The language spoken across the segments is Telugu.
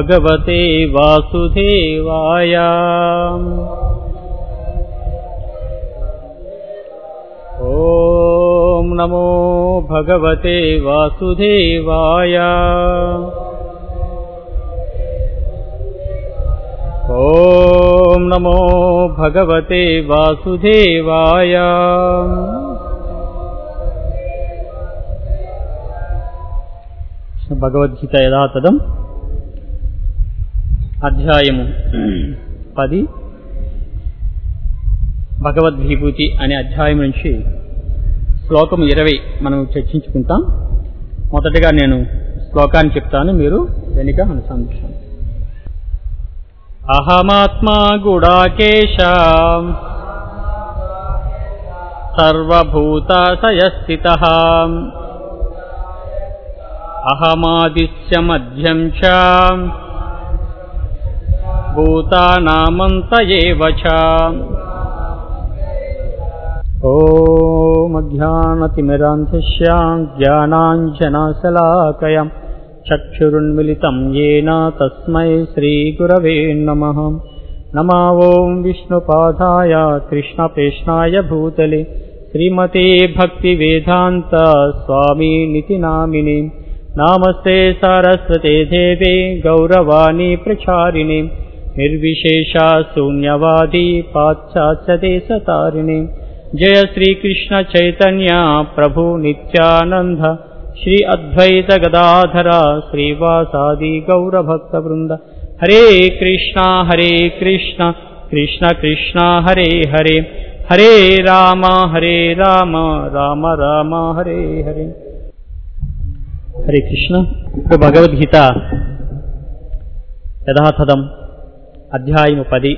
భగవతే వాసుదేవాయ ఓం నమో భగవతే వాసుదేవాయ ఓం నమో భగవతే వాసుదేవాయ భగవద్గీత యథాతథం అధ్యాయము పది భగవద్విభూతి అనే అధ్యాయం నుంచి శ్లోకం ఇరవై మనం చర్చించుకుంటాం మొదటగా నేను శ్లోకాన్ని చెప్తాను మీరు వెనుక అనుసంధించండి అహమాత్మా గుడాకేశ సర్వభూతాశయస్థిత అహమాదిశ్య మధ్యం చ భూతానామంత ఏవ చ ఓమజ్ఞానతిమిరాంధ్యశ్యాం జ్ఞానాంజనాశలాకయం చక్షురున్మిలితం येन తస్మై శ్రీగురవే నమః नमा ॐ विष्णुपादाय कृष्णपेष्णाय भूतले श्रीमते भक्तिवेदान्त स्वामीनिति नामिने नामस्ते सरस्वते देवे गौरवाणी प्रचारिणे निर्विशेषा शून्यवादी पाश्चात्यदेशतारिणे जय श्रीकृष्ण चैतन्य प्रभु नित्यानन्द श्री अद्वैत गदाधर श्रीवासादि गौरभक्तवृन्द हरे कृष्णा हरे कृष्ण कृष्ण कृष्ण हरे हरे हरे राम हरे राम राम राम हरे हरे హరే కృష్ణ ఇప్పుడు భగవద్గీత యథాతథం అధ్యాయము పది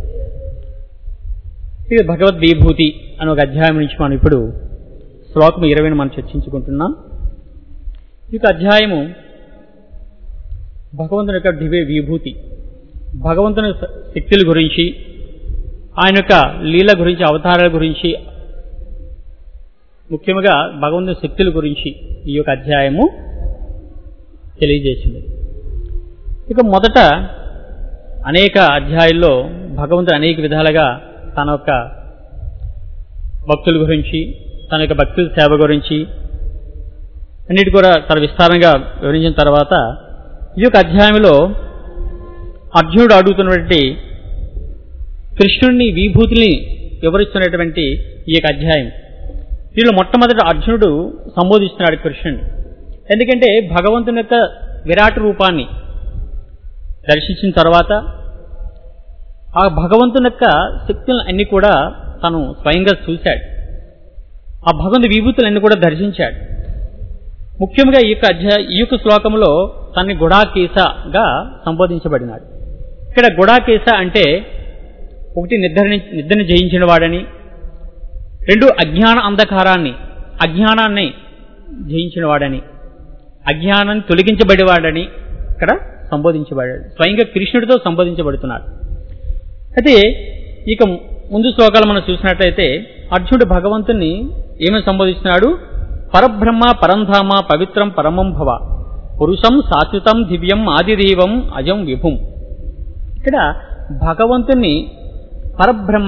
ఇది భగవద్విభూతి అనే ఒక అధ్యాయం నుంచి మనం ఇప్పుడు శ్లోకం ఇరవైని మనం చర్చించుకుంటున్నాం ఈ యొక్క అధ్యాయము భగవంతుని యొక్క దివ్య విభూతి భగవంతుని శక్తుల గురించి ఆయన యొక్క లీల గురించి అవతారాల గురించి ముఖ్యంగా భగవంతుని శక్తుల గురించి ఈ యొక్క అధ్యాయము తెలియజేసింది ఇక మొదట అనేక అధ్యాయుల్లో భగవంతుడు అనేక విధాలుగా తన యొక్క భక్తుల గురించి తన యొక్క భక్తుల సేవ గురించి అన్నిటి కూడా చాలా విస్తారంగా వివరించిన తర్వాత ఈ యొక్క అధ్యాయంలో అర్జునుడు అడుగుతున్నటువంటి కృష్ణుడిని విభూతిని వివరిస్తున్నటువంటి ఈ యొక్క అధ్యాయం దీనిలో మొట్టమొదటి అర్జునుడు సంబోధిస్తున్నాడు కృష్ణుని ఎందుకంటే భగవంతుని యొక్క విరాట్ రూపాన్ని దర్శించిన తర్వాత ఆ భగవంతుని యొక్క శక్తులను అన్ని కూడా తను స్వయంగా చూశాడు ఆ భగవంతు విభూతులన్నీ కూడా దర్శించాడు ముఖ్యంగా ఈ యొక్క అధ్యాయ ఈ యొక్క శ్లోకంలో తన్ని గుడాకేశగా సంబోధించబడినాడు ఇక్కడ గుడాకేశ అంటే ఒకటి నిద్రని నిద్రని జయించిన వాడని రెండు అజ్ఞాన అంధకారాన్ని అజ్ఞానాన్ని జయించిన వాడని అజ్ఞానాన్ని తొలగించబడేవాడని ఇక్కడ సంబోధించబడాడు స్వయంగా కృష్ణుడితో సంబోధించబడుతున్నాడు అయితే ఇక ముందు శ్లోకాలు మనం చూసినట్లయితే అర్జునుడు భగవంతుని ఏమని సంబోధిస్తున్నాడు పరబ్రహ్మ పరంధామ పవిత్రం పరమం భవ పురుషం శాశ్వతం దివ్యం ఆదిదేవం అజం విభుం ఇక్కడ భగవంతుని పరబ్రహ్మ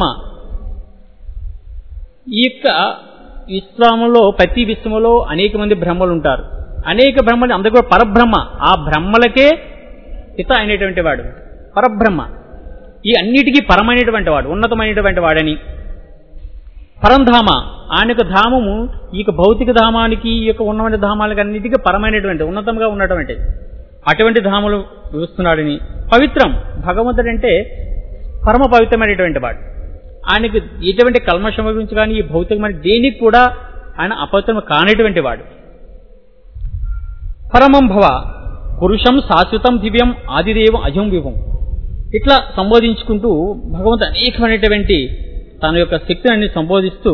ఈ యొక్క విశ్వంలో ప్రతి విశ్వంలో అనేక మంది బ్రహ్మలు ఉంటారు అనేక బ్రహ్మలు అందరూ కూడా పరబ్రహ్మ ఆ బ్రహ్మలకే పిత అయినటువంటి వాడు పరబ్రహ్మ ఈ అన్నిటికీ పరమైనటువంటి వాడు ఉన్నతమైనటువంటి వాడని పరంధామ ఆయన యొక్క ధామము ఈ యొక్క భౌతిక ధామానికి ఈ యొక్క ఉన్నటువంటి ధామాలకి అన్నిటికీ పరమైనటువంటి ఉన్నతంగా ఉన్నటువంటి అటువంటి ధాములు చూస్తున్నాడని పవిత్రం భగవంతుడు అంటే పరమ పవిత్రమైనటువంటి వాడు ఆయనకు ఎటువంటి కల్మషం గురించి కానీ ఈ భౌతికమైన దేనికి కూడా ఆయన అపవిత్రం కానిటువంటి వాడు పరమం భవ పురుషం శాశ్వతం దివ్యం ఆదిదేవం అజం విభం ఇట్లా సంబోధించుకుంటూ భగవంతుడు అనేకమైనటువంటి తన యొక్క శక్తిని సంబోధిస్తూ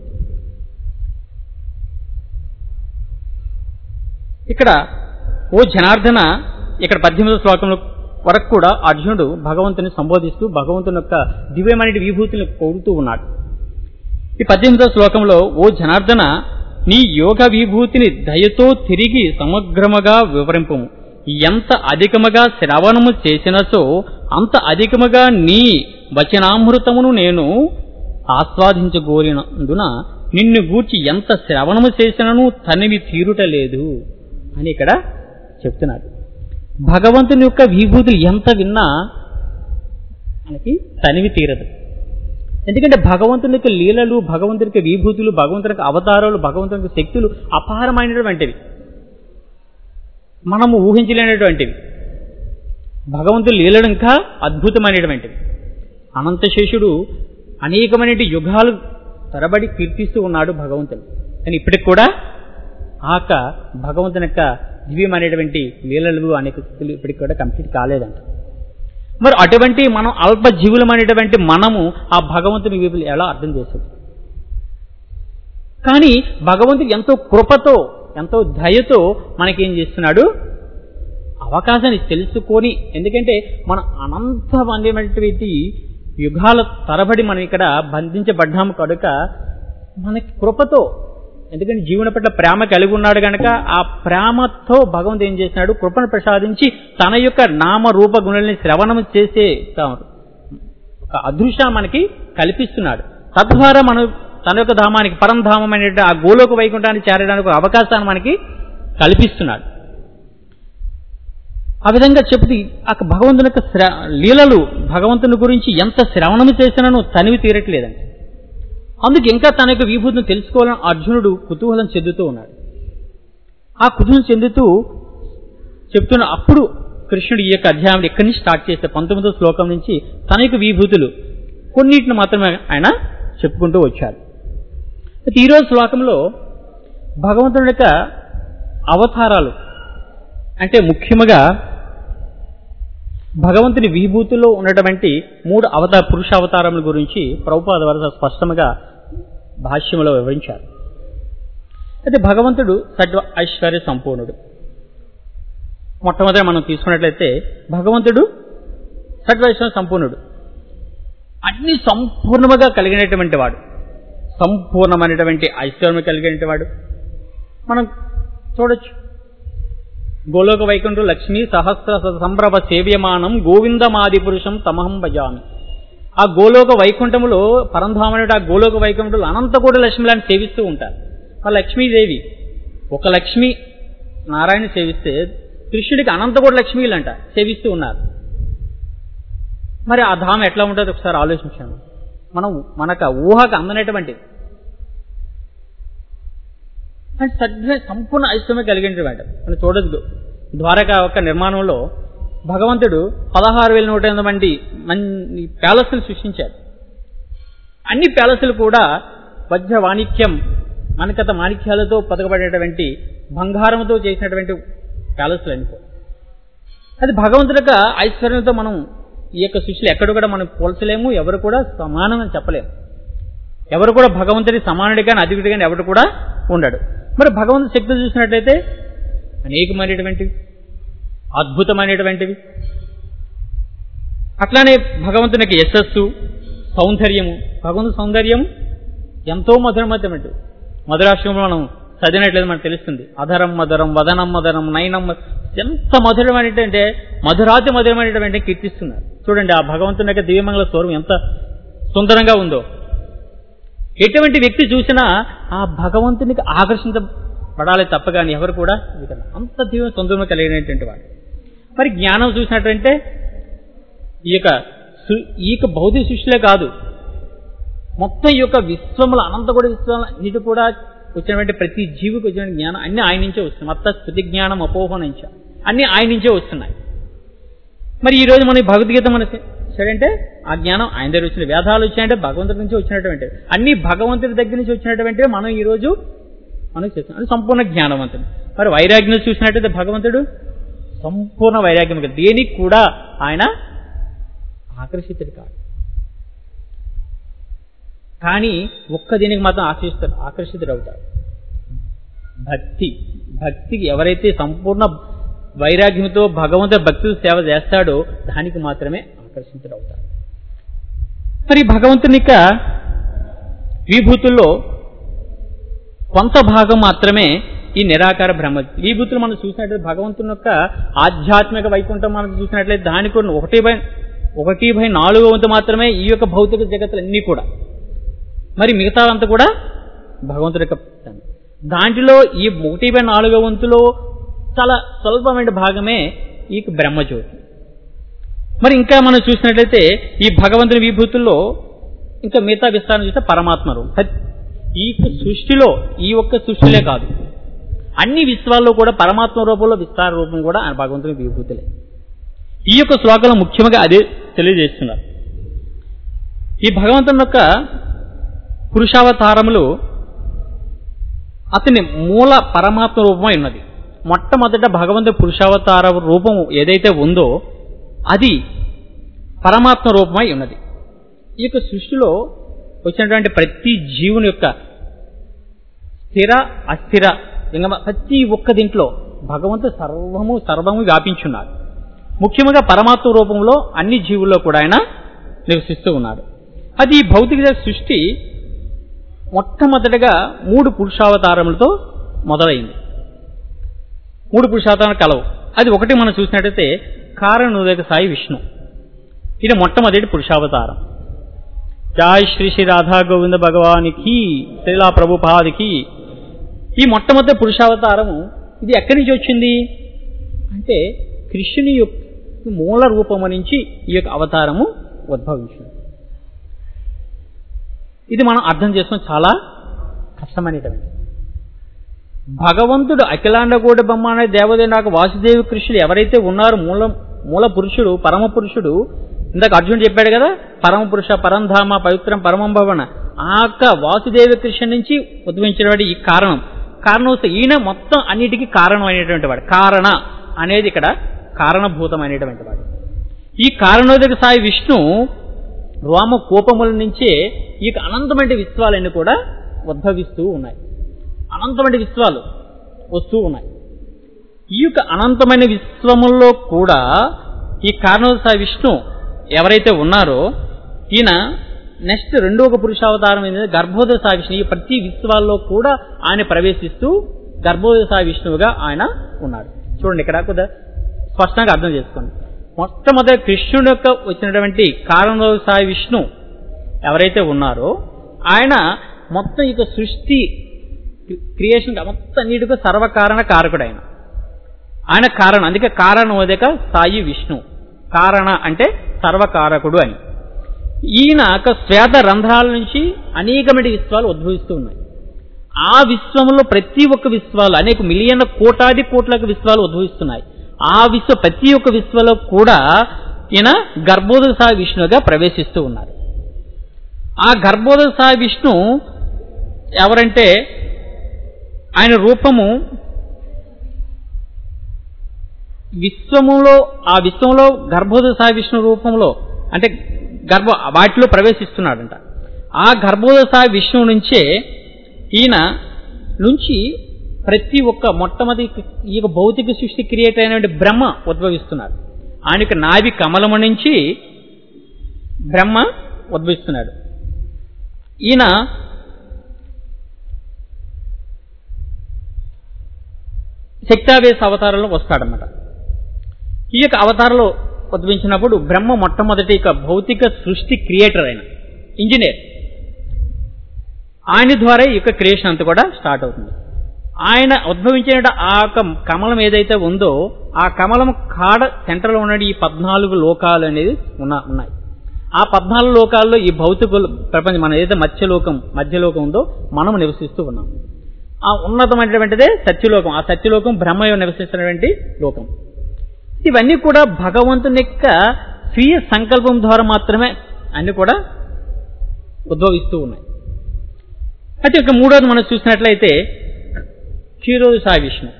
ఇక్కడ ఓ జనార్దన ఇక్కడ పద్దెనిమిదో శ్లోకంలో వరకు కూడా అర్జునుడు భగవంతుని సంబోధిస్తూ భగవంతుని యొక్క దివ్యమైన విభూతిని కోరుతూ ఉన్నాడు ఈ పద్దెనిమిదో శ్లోకంలో ఓ జనార్దన నీ యోగ విభూతిని దయతో తిరిగి సమగ్రముగా వివరింపము ఎంత అధికముగా శ్రవణము చేసినచో అంత అధికముగా నీ వచనామృతమును నేను ఆస్వాదించగోరినందున నిన్ను గూర్చి ఎంత శ్రవణము చేసినను తనివి తీరుట లేదు అని ఇక్కడ చెప్తున్నాడు భగవంతుని యొక్క విభూతులు ఎంత విన్నా మనకి తనివి తీరదు ఎందుకంటే భగవంతుని యొక్క లీలలు భగవంతుని యొక్క విభూతులు భగవంతుని యొక్క అవతారాలు భగవంతుని యొక్క శక్తులు అపారమైనటువంటివి మనము ఊహించలేనటువంటివి భగవంతుడు లీలలు ఇంకా అద్భుతమైనటువంటివి అనంతశేషుడు అనేకమైన యుగాలు తరబడి కీర్తిస్తూ ఉన్నాడు భగవంతుడు కానీ ఇప్పటికి కూడా ఆక భగవంతుని యొక్క దివ్యమైనటువంటి లీలలు అనేక శక్తులు ఇప్పటికి కూడా కంప్లీట్ కాలేదంట మరి అటువంటి మనం అల్ప జీవులమైనటువంటి మనము ఆ భగవంతుని విపులు ఎలా అర్థం చేసేది కానీ భగవంతుడు ఎంతో కృపతో ఎంతో దయతో మనకేం చేస్తున్నాడు అవకాశాన్ని తెలుసుకొని ఎందుకంటే మన అనంతమైనటువంటి యుగాల తరబడి మనం ఇక్కడ బంధించబడ్డాము కనుక మనకి కృపతో ఎందుకంటే జీవన పట్ల ప్రేమ కలిగి ఉన్నాడు కనుక ఆ ప్రేమతో భగవంతుడు ఏం చేసినాడు కృపను ప్రసాదించి తన యొక్క నామ రూప గుణాలని శ్రవణం చేసే ఒక అదృశ్యాన్ని మనకి కల్పిస్తున్నాడు తద్వారా మనం తన యొక్క ధామానికి పరంధామమైన ఆ గోలోక వైకుంఠాన్ని చేరడానికి ఒక అవకాశాన్ని మనకి కల్పిస్తున్నాడు ఆ విధంగా చెప్తూ ఆ భగవంతుని యొక్క శ్ర లీలలు భగవంతుని గురించి ఎంత శ్రవణము చేసినానో తనివి తీరట్లేదండి అందుకు ఇంకా తన యొక్క విభూతిని తెలుసుకోవాలని అర్జునుడు కుతూహలం చెందుతూ ఉన్నాడు ఆ కుతూహలం చెందుతూ చెప్తున్న అప్పుడు కృష్ణుడు ఈ యొక్క అధ్యాయం ఎక్కడి నుంచి స్టార్ట్ చేస్తే పంతొమ్మిదో శ్లోకం నుంచి తన యొక్క విభూతులు కొన్నిటిని మాత్రమే ఆయన చెప్పుకుంటూ వచ్చారు అయితే ఈరోజు శ్లోకంలో భగవంతుడి యొక్క అవతారాలు అంటే ముఖ్యముగా భగవంతుని విభూతిలో ఉన్నటువంటి మూడు అవతార పురుష అవతారముల గురించి ప్రభుపాద వరస స్పష్టంగా భాష్యంలో వివరించారు అయితే భగవంతుడు సత్వ ఐశ్వర్య సంపూర్ణుడు మొట్టమొదటి మనం తీసుకున్నట్లయితే భగవంతుడు సత్వైశ్వర్య సంపూర్ణుడు అన్ని సంపూర్ణముగా కలిగినటువంటి వాడు సంపూర్ణమైనటువంటి ఐశ్వర్యం కలిగినటువంటి వాడు మనం చూడొచ్చు గోలోక వైకుంఠు లక్ష్మీ సహస్ర సంభ్రభ సేవ్యమానం గోవిందమాది పురుషం తమహం భజామి ఆ గోలోక వైకుంఠములో పరంధామనుడు ఆ గోలోక వైకుంఠులు అనంతకోటి లక్ష్మిలాంటి సేవిస్తూ ఉంటారు ఆ లక్ష్మీదేవి ఒక లక్ష్మి నారాయణ సేవిస్తే కృష్ణుడికి అనంతకోటి లక్ష్మీలంట సేవిస్తూ ఉన్నారు మరి ఆ ధామ ఎట్లా ఉంటుందో ఒకసారి ఆలోచించాను మనం మనకు ఊహకు అందనటువంటిది అంటే సద్య సంపూర్ణ ఐశ్వర్యం కలిగినటువంటి మనం చూడదు ద్వారకా యొక్క నిర్మాణంలో భగవంతుడు పదహారు వేల నూట ఎనిమిది మంది మంది ప్యాలెస్లు సృష్టించాడు అన్ని ప్యాలెస్లు కూడా వజ్ర వాణిక్యం మనకత మాణిక్యాలతో పదకబడేటువంటి బంగారంతో చేసినటువంటి ప్యాలెస్లు అనుకో అది భగవంతుడి యొక్క ఐశ్వర్యంతో మనం ఈ యొక్క సృష్టిలో ఎక్కడ కూడా మనం పోల్చలేము ఎవరు కూడా సమానం అని చెప్పలేము ఎవరు కూడా భగవంతుడి సమానుడి కానీ అధికుడి కానీ ఎవరు కూడా ఉండడు మరి భగవంతుడి శక్తి చూసినట్లయితే అనేకమైనటువంటివి అద్భుతమైనటువంటివి అట్లానే భగవంతునికి యశస్సు సౌందర్యము భగవంతు సౌందర్యం ఎంతో మధురమైనటువంటి మధురాశ్రమంలో మనం చదివినట్లయితే మనకు తెలుస్తుంది అధరం మధురం వదనం మధురం నయనం ఎంత మధురమైనటువంటి మధురాతి మధురమైనటువంటి కీర్తిస్తున్నారు చూడండి ఆ భగవంతుని యొక్క దివ్యమంగళ స్వరం ఎంత సుందరంగా ఉందో ఎటువంటి వ్యక్తి చూసినా ఆ భగవంతునికి ఆకర్షించబడాలి తప్ప కానీ ఎవరు కూడా అంత దివ్య సుందరం కలిగినటువంటి వాడు మరి జ్ఞానం చూసినట్టంటే ఈ యొక్క ఈ యొక్క భౌతిక సృష్టిలే కాదు మొత్తం ఈ యొక్క విశ్వముల అనంత కూడా విశ్వం అన్నిటి కూడా వచ్చినటువంటి ప్రతి జీవికి వచ్చిన జ్ఞానం అన్ని ఆయన నుంచే వస్తున్నాయి మొత్తం స్థుతి జ్ఞానం అపోహ నుంచి అన్ని ఆయన నుంచే వస్తున్నాయి మరి ఈ రోజు మన భగవద్గీత మన సరేంటే ఆ జ్ఞానం ఆయన దగ్గర వచ్చిన వేదాలు వచ్చాయంటే భగవంతుడి నుంచి వచ్చినటువంటి అన్ని భగవంతుడి దగ్గర నుంచి వచ్చినటువంటి మనం ఈ రోజు మనం చేస్తున్నాం అది సంపూర్ణ జ్ఞానవంతుడు మరి వైరాగ్యం చూసినట్టయితే భగవంతుడు సంపూర్ణ వైరాగ్యం దేనికి కూడా ఆయన ఆకర్షితుడు కాదు కానీ ఒక్క దీనికి మాత్రం ఆకర్షిస్తాడు ఆకర్షితుడు అవుతాడు భక్తి భక్తికి ఎవరైతే సంపూర్ణ వైరాగ్యంతో భగవంతుడు భక్తులు సేవ చేస్తాడో దానికి మాత్రమే ఆకర్షితుడు అవుతాడు మరి భగవంతుని యొక్క విభూతుల్లో కొంత భాగం మాత్రమే ఈ నిరాకార బ్రహ్మ విభూతులు మనం చూసినట్లయితే భగవంతుని యొక్క ఆధ్యాత్మిక వైకుంఠం మనం చూసినట్లయితే దానికి కూడా ఒకటి బై ఒకటి బై నాలుగో వంతు మాత్రమే ఈ యొక్క భౌతిక జగత్తులన్నీ కూడా మరి మిగతా అంతా కూడా భగవంతుడి యొక్క ప్రకటన. దాంట్లో ఈ ఒకటి బై నాలుగో వంతులో చాలా స్వల్పమైన భాగమే ఈ బ్రహ్మజ్యోతి మరి ఇంకా మనం చూసినట్లయితే ఈ భగవంతుని విభూతుల్లో ఇంకా మిగతా విస్తారం చూస్తే పరమాత్మ రూపం ప్రతి- ఈ యొక్క సృష్టిలో ఈ ఒక్క సృష్టిలే కాదు అన్ని విశ్వాల్లో కూడా పరమాత్మ రూపంలో విస్తార రూపం కూడా ఆయన భగవంతుని విభూతులే ఈ యొక్క శ్లోకంలో ముఖ్యంగా అదే తెలియజేస్తున్నారు ఈ భగవంతుని యొక్క పురుషావతారములు అతని మూల పరమాత్మ రూపమై ఉన్నది మొట్టమొదట భగవంతుని పురుషావతార రూపం ఏదైతే ఉందో అది పరమాత్మ రూపమై ఉన్నది ఈ యొక్క సృష్టిలో వచ్చినటువంటి ప్రతి జీవుని యొక్క స్థిర అస్థిర ఇంకా ప్రతి ఒక్క దీంట్లో భగవంతు సర్వము సర్వము వ్యాపించున్నాడు ముఖ్యంగా పరమాత్మ రూపంలో అన్ని జీవుల్లో కూడా ఆయన నివసిస్తూ ఉన్నాడు అది ఈ భౌతిక సృష్టి మొట్టమొదటిగా మూడు పురుషావతారములతో మొదలైంది మూడు పురుషావతారాలు కలవు అది ఒకటి మనం చూసినట్టయితే కారణోదక సాయి విష్ణు ఇది మొట్టమొదటి పురుషావతారం జై శ్రీ శ్రీ రాధా గోవింద భగవానికి శ్రీలా ప్రభుపాదికి ఈ మొట్టమొదటి పురుషావతారము ఇది ఎక్కడి నుంచి వచ్చింది అంటే కృష్ణుని యొక్క మూల రూపము నుంచి ఈ యొక్క అవతారము ఉద్భవించింది ఇది మనం అర్థం చేసుకోవడం చాలా కష్టమైనటువంటి భగవంతుడు అఖిలాండకోటి బ్రహ్మాండ దేవదేనాక వాసుదేవి కృష్ణుడు ఎవరైతే ఉన్నారో మూల మూల పురుషుడు పరమ పురుషుడు ఇందాక అర్జునుడు చెప్పాడు కదా పరమ పురుష పరంధామ పవిత్రం పరమం భవన ఆ యొక్క వాసుదేవ కృష్ణ నుంచి ఉద్భవించినవాడు ఈ కారణం కారణం వస్తే ఈయన మొత్తం అన్నిటికీ కారణం అయినటువంటి వాడు కారణ అనేది ఇక్కడ కారణభూతమైనటువంటి వాడు ఈ కారణోదక సాయి విష్ణు రోమ కోపముల నుంచే ఈ యొక్క అనంతమైన విశ్వాలన్నీ కూడా ఉద్భవిస్తూ ఉన్నాయి అనంతమైన విశ్వాలు వస్తూ ఉన్నాయి ఈ యొక్క అనంతమైన విశ్వముల్లో కూడా ఈ కారణోదయ విష్ణు ఎవరైతే ఉన్నారో ఈయన నెక్స్ట్ రెండో ఒక పురుషావతారం ఏంటంటే గర్భోదయ సాయి విష్ణు ఈ ప్రతి విశ్వాల్లో కూడా ఆయన ప్రవేశిస్తూ గర్భోదయ సాయి విష్ణువుగా ఆయన ఉన్నాడు చూడండి ఇక్కడ కొద్దిగా స్పష్టంగా అర్థం చేసుకోండి మొట్టమొదటి కృష్ణుడు యొక్క వచ్చినటువంటి కారణోదయ సాయి విష్ణు ఎవరైతే ఉన్నారో ఆయన మొత్తం ఇక సృష్టి క్రియేషన్ మొత్తం నీటిగా సర్వకారణ కారకుడు ఆయన ఆయన కారణం అందుకే కారణోదక సాయి విష్ణు కారణ అంటే సర్వకారకుడు అని ఈయన యొక్క శ్వేత రంధ్రాల నుంచి అనేకమైన విశ్వాలు ఉద్భవిస్తూ ఉన్నాయి ఆ విశ్వంలో ప్రతి ఒక్క విశ్వాలు అనేక మిలియన్ల కోటాది కోట్లకు విశ్వాలు ఉద్భవిస్తున్నాయి ఆ విశ్వ ప్రతి ఒక్క విశ్వలో కూడా ఈయన గర్భోదయ సాయి విష్ణుగా ప్రవేశిస్తూ ఉన్నారు ఆ గర్భోదయ సాయి విష్ణు ఎవరంటే ఆయన రూపము విశ్వములో ఆ విశ్వంలో గర్భోదయ సాయి విష్ణు రూపంలో అంటే గర్భ వాటిలో ప్రవేశిస్తున్నాడంట ఆ గర్భోదయ సాయి విష్ణువు నుంచే ఈయన నుంచి ప్రతి ఒక్క మొట్టమొదటి ఈ యొక్క భౌతిక సృష్టి క్రియేట్ అయిన బ్రహ్మ ఉద్భవిస్తున్నాడు ఆయనకి నాభి కమలము నుంచి బ్రహ్మ ఉద్భవిస్తున్నాడు ఈయన శక్తావేశ అవతారంలో వస్తాడనమాట ఈ యొక్క అవతారంలో ఉద్భవించినప్పుడు బ్రహ్మ మొట్టమొదటి యొక్క భౌతిక సృష్టి క్రియేటర్ అయిన ఇంజనీర్ ఆయన ద్వారా ఈ యొక్క క్రియేషన్ అంతా కూడా స్టార్ట్ అవుతుంది ఆయన ఉద్భవించిన ఆ యొక్క కమలం ఏదైతే ఉందో ఆ కమలం కాడ సెంటర్లో ఉన్న ఈ పద్నాలుగు లోకాలు అనేది ఉన్న ఉన్నాయి ఆ పద్నాలుగు లోకాల్లో ఈ భౌతిక ప్రపంచం మన ఏదైతే మత్స్యలోకం మధ్యలోకం ఉందో మనం నివసిస్తూ ఉన్నాం ఆ ఉన్నతమైనటువంటిదే సత్యలోకం ఆ సత్యలోకం బ్రహ్మ నివసిస్తున్నటువంటి లోకం ఇవన్నీ కూడా భగవంతుని యొక్క స్వీయ సంకల్పం ద్వారా మాత్రమే అన్ని కూడా ఉద్భవిస్తూ ఉన్నాయి అయితే ఇక మూడోది మనం చూసినట్లయితే క్షీరోది సాయి విష్ణు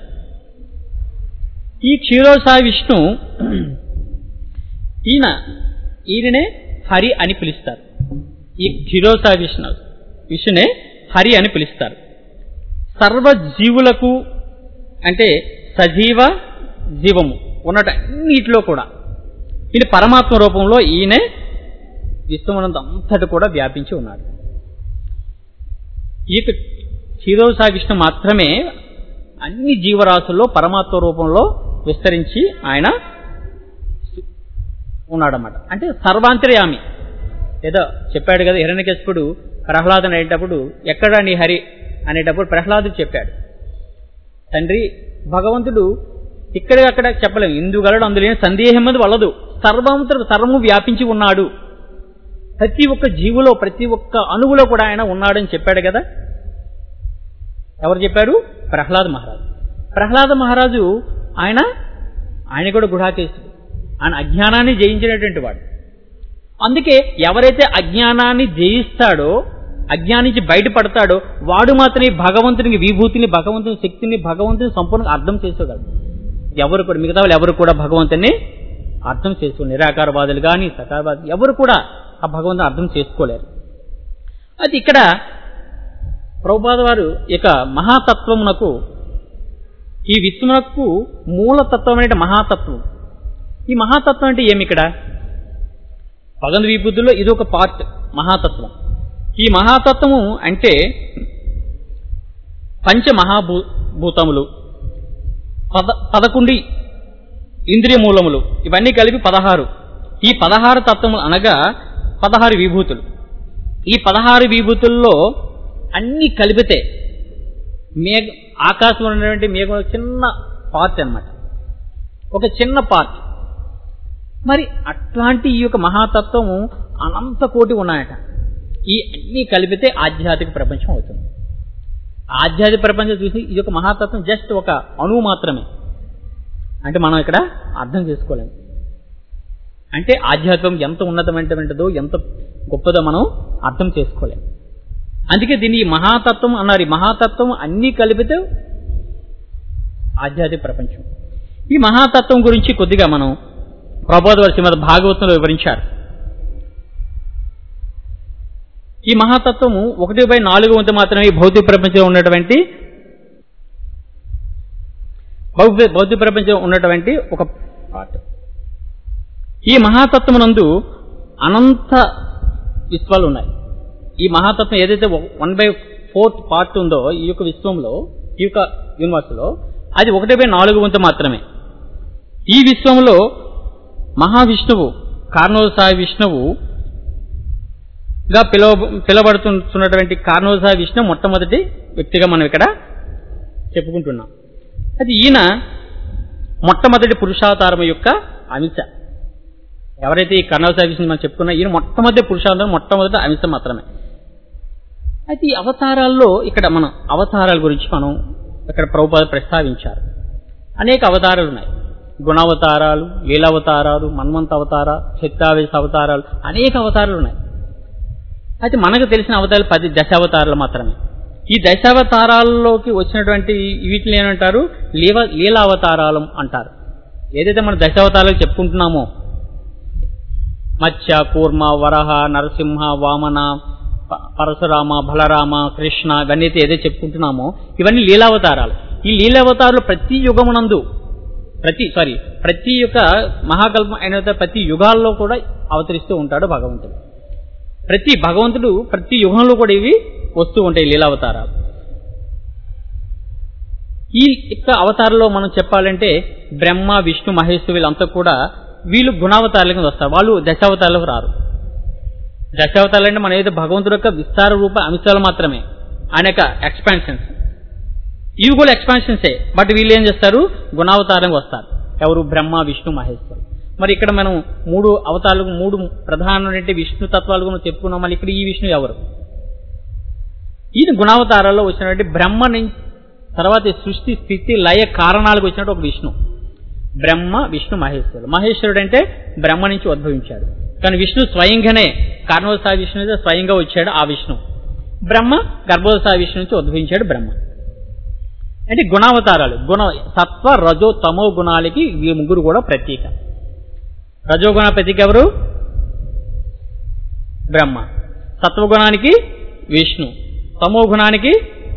ఈ క్షీరోది సాయి విష్ణు ఈయన ఈయననే హరి అని పిలుస్తారు ఈ క్షీరోది సాయి విష్ణు విష్ణునే హరి అని పిలుస్తారు సర్వ జీవులకు అంటే సజీవ జీవము ఉన్నట అన్నిటిలో కూడా ఇది పరమాత్మ రూపంలో ఈయనే విశ్వమనంత అంతటి కూడా వ్యాపించి ఉన్నాడు ఈ క్షీరోసాయి విష్ణు మాత్రమే అన్ని జీవరాశుల్లో పరమాత్మ రూపంలో విస్తరించి ఆయన ఉన్నాడన్నమాట అంటే సర్వాంతర్యామి ఏదో చెప్పాడు కదా హిరణ్యకశిపుడు ప్రహ్లాదం అనేటప్పుడు ఎక్కడ నీ హరి అనేటప్పుడు ప్రహ్లాదుడు చెప్పాడు తండ్రి భగవంతుడు ఇక్కడ అక్కడ చెప్పలేము ఇందుగలడు అందులో సందేహం మీద వల్లదు సర్వంతర సర్వము వ్యాపించి ఉన్నాడు ప్రతి ఒక్క జీవులో ప్రతి ఒక్క అణువులో కూడా ఆయన ఉన్నాడని చెప్పాడు కదా ఎవరు చెప్పారు ప్రహ్లాద మహారాజు ప్రహ్లాద మహారాజు ఆయన ఆయన కూడా గుడాకేశుడు ఆయన అజ్ఞానాన్ని జయించినటువంటి వాడు అందుకే ఎవరైతే అజ్ఞానాన్ని జయిస్తాడో అజ్ఞానించి బయటపడతాడో వాడు మాత్రమే భగవంతునికి విభూతిని భగవంతుని శక్తిని భగవంతుని సంపూర్ణంగా అర్థం చేసుకోగలడు ఎవరు కూడా మిగతా వాళ్ళు ఎవరు కూడా భగవంతుని అర్థం చేసుకో నిరాకారవాదులు కానీ సకారవాదులు ఎవరు కూడా ఆ భగవంతుని అర్థం చేసుకోలేరు అది ఇక్కడ ప్రభుపాద వారు ఇక మహాతత్వమునకు ఈ విశ్వమునకు మూలతత్వం అనే మహాతత్వం ఈ మహాతత్వం అంటే ఏమి ఇక్కడ పగంద విభూతుల్లో ఇది ఒక పార్ట్ మహాతత్వం ఈ మహాతత్వము అంటే పంచ మహాభూ భూతములు పద పదకొండు ఇంద్రియ మూలములు ఇవన్నీ కలిపి పదహారు ఈ పదహారు తత్వములు అనగా పదహారు విభూతులు ఈ పదహారు విభూతుల్లో అన్ని కలిపితే మేఘ ఆకాశంలో ఉన్నటువంటి మేఘం చిన్న పార్ట్ అన్నమాట ఒక చిన్న పార్ట్ మరి అట్లాంటి ఈ యొక్క మహాతత్వము అనంత కోటి ఉన్నాయట ఈ అన్ని కలిపితే ఆధ్యాత్మిక ప్రపంచం అవుతుంది ఆధ్యాత్మిక ప్రపంచం చూసి ఇది ఒక మహాతత్వం జస్ట్ ఒక అణువు మాత్రమే అంటే మనం ఇక్కడ అర్థం చేసుకోలేము అంటే ఆధ్యాత్మం ఎంత ఉన్నతమైనటువంటిదో ఎంత గొప్పదో మనం అర్థం చేసుకోలేము అందుకే దీన్ని ఈ మహాతత్వం అన్నారు ఈ మహాతత్వం అన్నీ కలిపితే ఆధ్యాత్మిక ప్రపంచం ఈ మహాతత్వం గురించి కొద్దిగా మనం ప్రబోధవర్ శ్రీమద్ భాగవతంలో వివరించారు ఈ మహాతత్వము ఒకటి బై నాలుగు వంతు మాత్రమే ఈ భౌతిక ప్రపంచంలో ఉన్నటువంటి భౌతిక భౌతిక ప్రపంచంలో ఉన్నటువంటి ఒక పార్ట్ ఈ మహాతత్వమునందు అనంత విశ్వాలు ఉన్నాయి ఈ మహాతత్వం ఏదైతే వన్ బై ఫోర్త్ పార్ట్ ఉందో ఈ యొక్క విశ్వంలో ఈ యొక్క యూనివర్స్లో అది ఒకటి బై నాలుగు వంతు మాత్రమే ఈ విశ్వంలో మహావిష్ణువు కార్ణోసాయ విష్ణువు గా పిలవ పిలవడుతున్నటువంటి కార్ణోసాయ విష్ణు మొట్టమొదటి వ్యక్తిగా మనం ఇక్కడ చెప్పుకుంటున్నాం అది ఈయన మొట్టమొదటి పురుషావతారం యొక్క అంశ ఎవరైతే ఈ కర్ణవసాయ విష్ణు మనం చెప్పుకున్నా ఈయన మొట్టమొదటి పురుషావతారం మొట్టమొదటి అంశ మాత్రమే అయితే ఈ అవతారాల్లో ఇక్కడ మనం అవతారాల గురించి మనం ఇక్కడ ప్రభుపాద ప్రస్తావించారు అనేక అవతారాలు ఉన్నాయి గుణావతారాలు లీలావతారాలు మన్వంత అవతార శక్తావేశ అవతారాలు అనేక అవతారాలు ఉన్నాయి అయితే మనకు తెలిసిన అవతారాలు పది దశావతారాలు మాత్రమే ఈ దశావతారాల్లోకి వచ్చినటువంటి వీటిని ఏమంటారు లీవ లీలావతారాలు అంటారు ఏదైతే మనం దశావతారాలు చెప్పుకుంటున్నామో మత్స్య కూర్మ వరహ నరసింహ వామన ప- పరశురామ బలరామ కృష్ణ ఇవన్నీ అయితే ఏదైతే చెప్పుకుంటున్నామో ఇవన్నీ లీలావతారాలు ఈ లీలావతారాలు ప్రతి యుగమునందు ప్రతి సారీ ప్రతి యొక్క మహాకల్పం అయిన ప్రతి యుగాల్లో కూడా అవతరిస్తూ ఉంటాడు భగవంతుడు ప్రతి భగవంతుడు ప్రతి యుగంలో కూడా ఇవి వస్తూ ఉంటాయి లీలావతారాలు ఈ యొక్క అవతారంలో మనం చెప్పాలంటే బ్రహ్మ విష్ణు మహేశ్వరు వీళ్ళంతా కూడా వీళ్ళు గుణావతారాల కింద వస్తారు వాళ్ళు దశావతారాలకు రారు దశావతారాలు అంటే మన ఏదో భగవంతుడు యొక్క విస్తార రూప అంశాలు మాత్రమే ఆయన యొక్క ఎక్స్పాన్షన్స్ ఇవి కూడా ఎక్స్పాన్షన్సే బట్ వీళ్ళు ఏం చేస్తారు గుణావతారంగా వస్తారు ఎవరు బ్రహ్మ విష్ణు మహేశ్వరు మరి ఇక్కడ మనం మూడు అవతారాలకు మూడు ప్రధానమైన విష్ణు తత్వాలు కూడా చెప్పుకున్నాం మళ్ళీ ఇక్కడ ఈ విష్ణు ఎవరు ఈయన గుణావతారాల్లో వచ్చినటువంటి బ్రహ్మ నుంచి తర్వాత ఈ సృష్టి స్థితి లయ కారణాలకు వచ్చినట్టు ఒక విష్ణు బ్రహ్మ విష్ణు మహేశ్వరుడు మహేశ్వరుడు అంటే బ్రహ్మ నుంచి ఉద్భవించాడు కానీ విష్ణు స్వయంగానే కారణోత్సాహ విష్ణు అయితే స్వయంగా వచ్చాడు ఆ విష్ణు బ్రహ్మ గర్భోత్సాహ విష్ణు నుంచి ఉద్భవించాడు బ్రహ్మ అంటే గుణావతారాలు గుణ సత్వ రజో తమో గుణాలకి ఈ ముగ్గురు కూడా ప్రతీక రజోగుణ ప్రతీక ఎవరు బ్రహ్మ సత్వగుణానికి విష్ణు తమో గుణానికి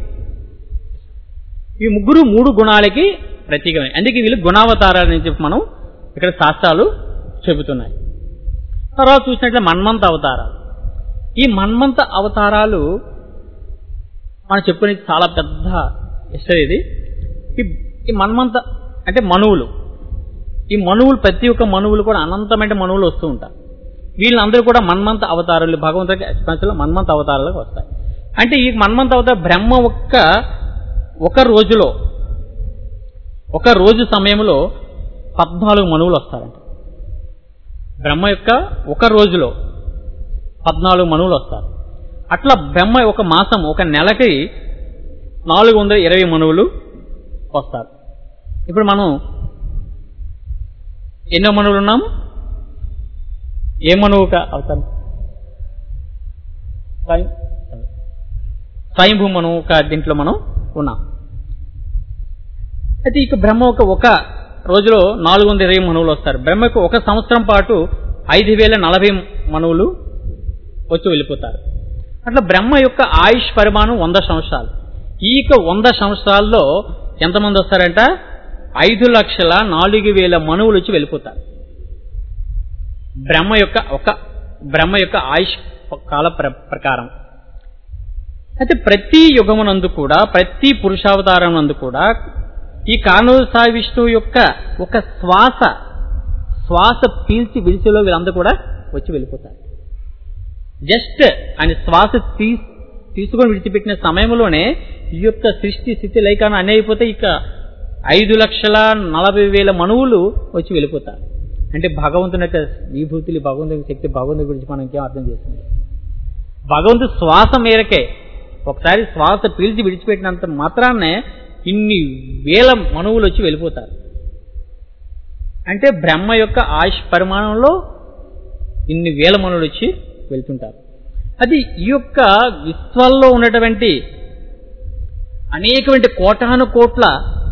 ఈ ముగ్గురు మూడు గుణాలకి ప్రతీకమే అందుకే వీళ్ళు గుణావతారాలని చెప్పి మనం ఇక్కడ శాస్త్రాలు చెబుతున్నాయి తర్వాత చూసినట్లయితే మన్మంత అవతారాలు ఈ మన్మంత అవతారాలు మనం చెప్పుకునేది చాలా పెద్ద హిస్టరీ ఇది ఈ ఈ మన్మంత అంటే మనువులు ఈ మనువులు ప్రతి ఒక్క మనువులు కూడా అనంతమైన మనువులు వస్తూ ఉంటారు వీళ్ళందరూ కూడా మన్మంత అవతారాలు భగవంతుడికి ఎక్స్పెన్స్లో మన్మంత అవతారాలకు వస్తాయి అంటే ఈ మన్మంత అవతార బ్రహ్మ ఒక్క ఒక రోజులో ఒక రోజు సమయంలో పద్నాలుగు మనువులు వస్తారంట బ్రహ్మ యొక్క ఒక రోజులో పద్నాలుగు మనువులు వస్తారు అట్లా బ్రహ్మ ఒక మాసం ఒక నెలకి నాలుగు వందల ఇరవై మనువులు వస్తారు ఇప్పుడు మనం ఎన్నో మనువులు ఉన్నాం ఏ మనువు అవుతాను స్వయం స్వయంభూ మనువు ఒక దీంట్లో మనం ఉన్నాం అయితే ఇక బ్రహ్మ ఒక ఒక రోజులో నాలుగు వందల ఇరవై మనువులు వస్తారు బ్రహ్మకు ఒక సంవత్సరం పాటు ఐదు వేల నలభై మనువులు వచ్చి వెళ్ళిపోతారు అట్లా బ్రహ్మ యొక్క ఆయుష్ పరిమాణం వంద సంవత్సరాలు ఈ యొక్క వంద సంవత్సరాల్లో ఎంతమంది వస్తారంట ఐదు లక్షల నాలుగు వేల మనువులు వచ్చి వెళ్ళిపోతారు బ్రహ్మ యొక్క ఒక బ్రహ్మ యొక్క ఆయుష్ కాల ప్ర- ప్రకారం అయితే ప్రతి యుగమునందు కూడా ప్రతి పురుషావతారం నందు కూడా ఈ కానోసాయ విష్ణువు యొక్క ఒక శ్వాస శ్వాస పీల్చి విడిచిలో వీళ్ళందరూ కూడా వచ్చి వెళ్ళిపోతారు జస్ట్ ఆయన శ్వాస తీ తీసుకొని విడిచిపెట్టిన సమయంలోనే ఈ యొక్క సృష్టి స్థితి లైకాన్ని అన్నీ అయిపోతే ఇక ఐదు లక్షల నలభై వేల మనువులు వచ్చి వెళ్ళిపోతారు అంటే భగవంతుని యొక్క విభూతులు భగవంతుని యొక్క శక్తి భగవంతుని గురించి మనం ఇంకేం అర్థం చేస్తుంది భగవంతుడు శ్వాస మేరకే ఒకసారి శ్వాస పీల్చి విడిచిపెట్టినంత మాత్రాన్నే ఇన్ని వేల మనువులు వచ్చి వెళ్ళిపోతారు అంటే బ్రహ్మ యొక్క ఆయుష్ పరిమాణంలో ఇన్ని వేల మనువులు వచ్చి వెళ్తుంటారు అది ఈ యొక్క విశ్వాల్లో ఉన్నటువంటి అనేకమైన కోటాను కోట్ల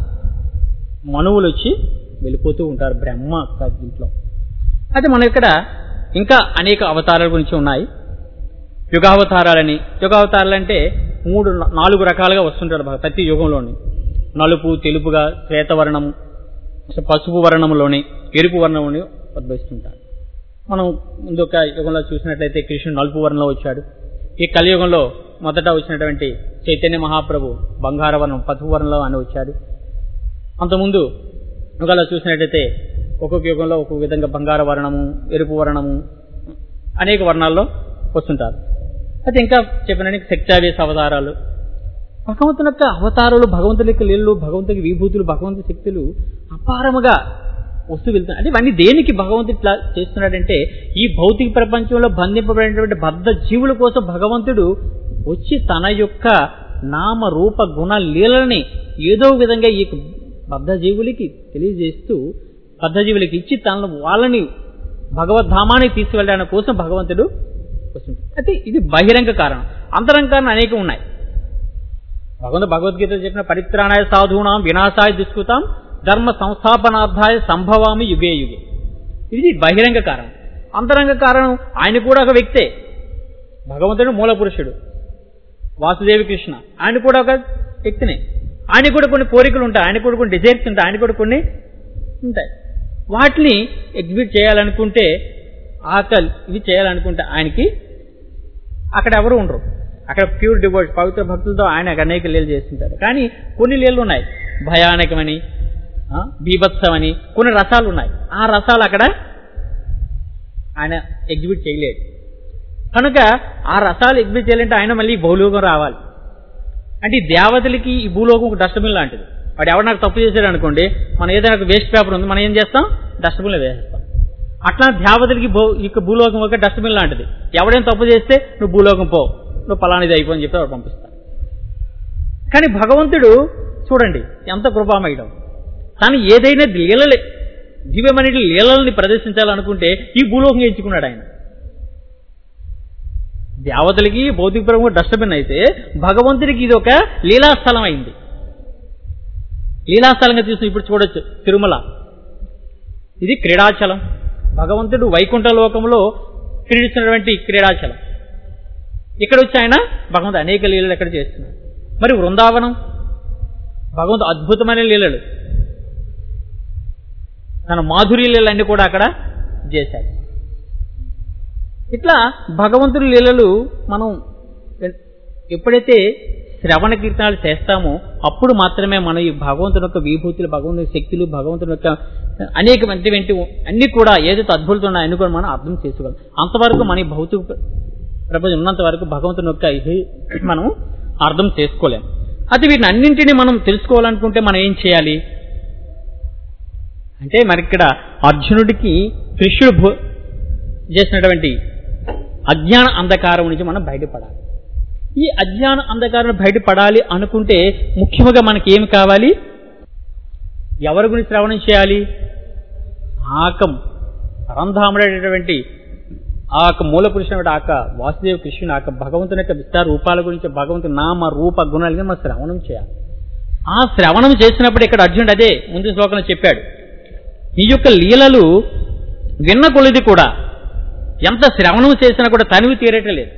మనువులు వచ్చి వెళ్ళిపోతూ ఉంటారు బ్రహ్మ యొక్క దీంట్లో అయితే మనం ఇక్కడ ఇంకా అనేక అవతారాల గురించి ఉన్నాయి యుగావతారాలని యుగావతారాలు అంటే మూడు నాలుగు రకాలుగా వస్తుంటారు భగ- ప్రతి యుగంలోని నలుపు తెలుపుగా శ్వేతవర్ణం పసుపు వర్ణంలోని ఎరుపు వర్ణంలోని ఉద్భవిస్తుంటారు మనం ముందు ఒక యుగంలో చూసినట్లయితే కృష్ణుడు నలుపు వర్ణంలో వచ్చాడు ఈ కలియుగంలో మొదట వచ్చినటువంటి చైతన్య మహాప్రభు బంగార వర్ణం పసుపు వర్ణంలో అని వచ్చాడు అంతకుముందు యుగాల్లో చూసినట్లయితే ఒక్కొక్క యుగంలో ఒక్కొక్క విధంగా బంగార వర్ణము ఎరుపు వర్ణము అనేక వర్ణాల్లో వస్తుంటారు అయితే ఇంకా చెప్పిన శక్త్యావేశ అవతారాలు భగవంతుని యొక్క అవతారాలు భగవంతుని యొక్క లీలలు భగవంతుని విభూతులు భగవంతుని శక్తులు అపారముగా వస్తూ వెళ్తున్నాయి అంటే ఇవన్నీ దేనికి భగవంతుడు ఇట్లా చేస్తున్నాడంటే ఈ భౌతిక ప్రపంచంలో బంధింపబడినటువంటి బద్ధ జీవుల కోసం భగవంతుడు వచ్చి తన యొక్క నామ రూప గుణ లీలని ఏదో విధంగా ఈ బద్ధ జీవులకి తెలియజేస్తూ బద్ధ జీవులకి ఇచ్చి తన వాళ్ళని భగవద్ధామానికి తీసుకెళ్ళడానికి కోసం భగవంతుడు వస్తుంటాడు అయితే ఇది బహిరంగ కారణం అంతరంగ కారణం అనేకం ఉన్నాయి భగవంతుడు భగవద్గీత చెప్పిన పరిత్రాణాయ సాధూనాం వినాశాయ దుష్కృతాం ధర్మ సంస్థాపనార్థాయ సంభవామి యుగే యుగే ఇది బహిరంగ కారణం అంతరంగ కారణం ఆయన కూడా ఒక వ్యక్తే భగవంతుడు మూల పురుషుడు వాసుదేవి కృష్ణ ఆయన కూడా ఒక వ్యక్తినే ఆయన కూడా కొన్ని కోరికలు ఉంటాయి ఆయన కూడా కొన్ని డిజైర్స్ ఉంటాయి ఆయన కూడా కొన్ని ఉంటాయి వాటిని ఎగ్జిక్యూట్ చేయాలనుకుంటే ఆకలి ఇవి చేయాలనుకుంటే ఆయనకి అక్కడ ఎవరు ఉండరు అక్కడ ప్యూర్ డివోట్ పవిత్ర భక్తులతో ఆయన అనేక లీలలు చేస్తుంటారు కానీ కొన్ని లీలలు ఉన్నాయి భయానకమని ఆ, బీభత్సమని కొన్ని రసాలు ఉన్నాయి ఆ రసాలు అక్కడ ఆయన ఎగ్జిబిట్ చేయలేడు కనుక ఆ రసాలు ఎగ్జిబిట్ చేయాలంటే ఆయన మళ్ళీ ఈ భూలోకం రావాలి అంటే ఈ దేవతలకి ఈ భూలోకం ఒక డస్ట్బిన్ లాంటిది వాడు ఎవరు నాకు తప్పు చేశాడు అనుకోండి మనం ఏదైనా ఒక వేస్ట్ పేపర్ ఉంది మనం ఏం చేస్తాం డస్ట్బిన్లో వేసేస్తాం అట్లా దేవతలకి భూ ఇక భూలోకం ఒక డస్ట్బిన్ లాంటిది ఎవడైనా తప్పు చేస్తే నువ్వు భూలోకం పో నువ్వు పలానిది అయిపో అని చెప్పి వాడు పంపిస్తాడు కానీ భగవంతుడు చూడండి ఎంత కృపామయడం తను ఏదైనా లీలలే దివ్యమైన లీలల్ని ప్రదర్శించాలనుకుంటే ఈ భూలోకం ఎంచుకున్నాడు ఆయన దేవతలకి భౌతికపరంగా డస్ట్బిన్ అయితే భగవంతుడికి ఇది ఒక లీలాస్థలం అయింది లీలాస్థలంగా తీసుకుని ఇప్పుడు చూడొచ్చు తిరుమల ఇది క్రీడాచలం భగవంతుడు వైకుంఠ లోకంలో క్రీడిస్తున్నటువంటి క్రీడాచలం ఇక్కడ వచ్చి ఆయన భగవంతుడు అనేక లీలలు ఎక్కడ చేస్తున్నాడు మరి వృందావనం భగవంతుడు అద్భుతమైన లీలలు తన మాధుర్య లీలన్నీ కూడా అక్కడ చేశాడు ఇట్లా భగవంతుడి లీలలు మనం ఎప్పుడైతే శ్రవణ కీర్తనాలు చేస్తామో అప్పుడు మాత్రమే మనం ఈ భగవంతుని యొక్క విభూతులు భగవంతుని శక్తులు భగవంతుని యొక్క అనేక మంది వెంటి అన్ని కూడా ఏదైతే అద్భుతాలు ఉన్నాయో అన్ని కూడా మనం అర్థం చేసుకోగలం అంతవరకు మన ఈ భౌతిక ప్ర- ప్రపంచం ఉన్నంత వరకు భగవంతుని యొక్క ఇది మనం అర్థం చేసుకోలేం అయితే వీటిని అన్నింటినీ మనం తెలుసుకోవాలనుకుంటే మనం ఏం చేయాలి అంటే మరి ఇక్కడ అర్జునుడికి కృష్ణుడు భో- చేసినటువంటి అజ్ఞాన అంధకారం నుంచి మనం బయటపడాలి ఈ అజ్ఞాన అంధకారం బయటపడాలి అనుకుంటే ముఖ్యంగా మనకి ఏమి కావాలి ఎవరి గురించి శ్రవణం చేయాలి ఆకం పరంధాముడైనటువంటి ఆ యొక్క మూల పురుషుడు ఆక వాసుదేవ కృష్ణుడు ఆక భగవంతుని యొక్క విస్తార రూపాల గురించి భగవంతుని నామ రూప గుణాలని మనం శ్రవణం చేయాలి ఆ శ్రవణం చేసినప్పుడు ఇక్కడ అర్జునుడు అదే ముందు శ్లోకంలో చెప్పాడు ఈ యొక్క లీలలు విన్న కొలిది కూడా ఎంత శ్రవణం చేసినా కూడా తనివి తీరేటం లేదు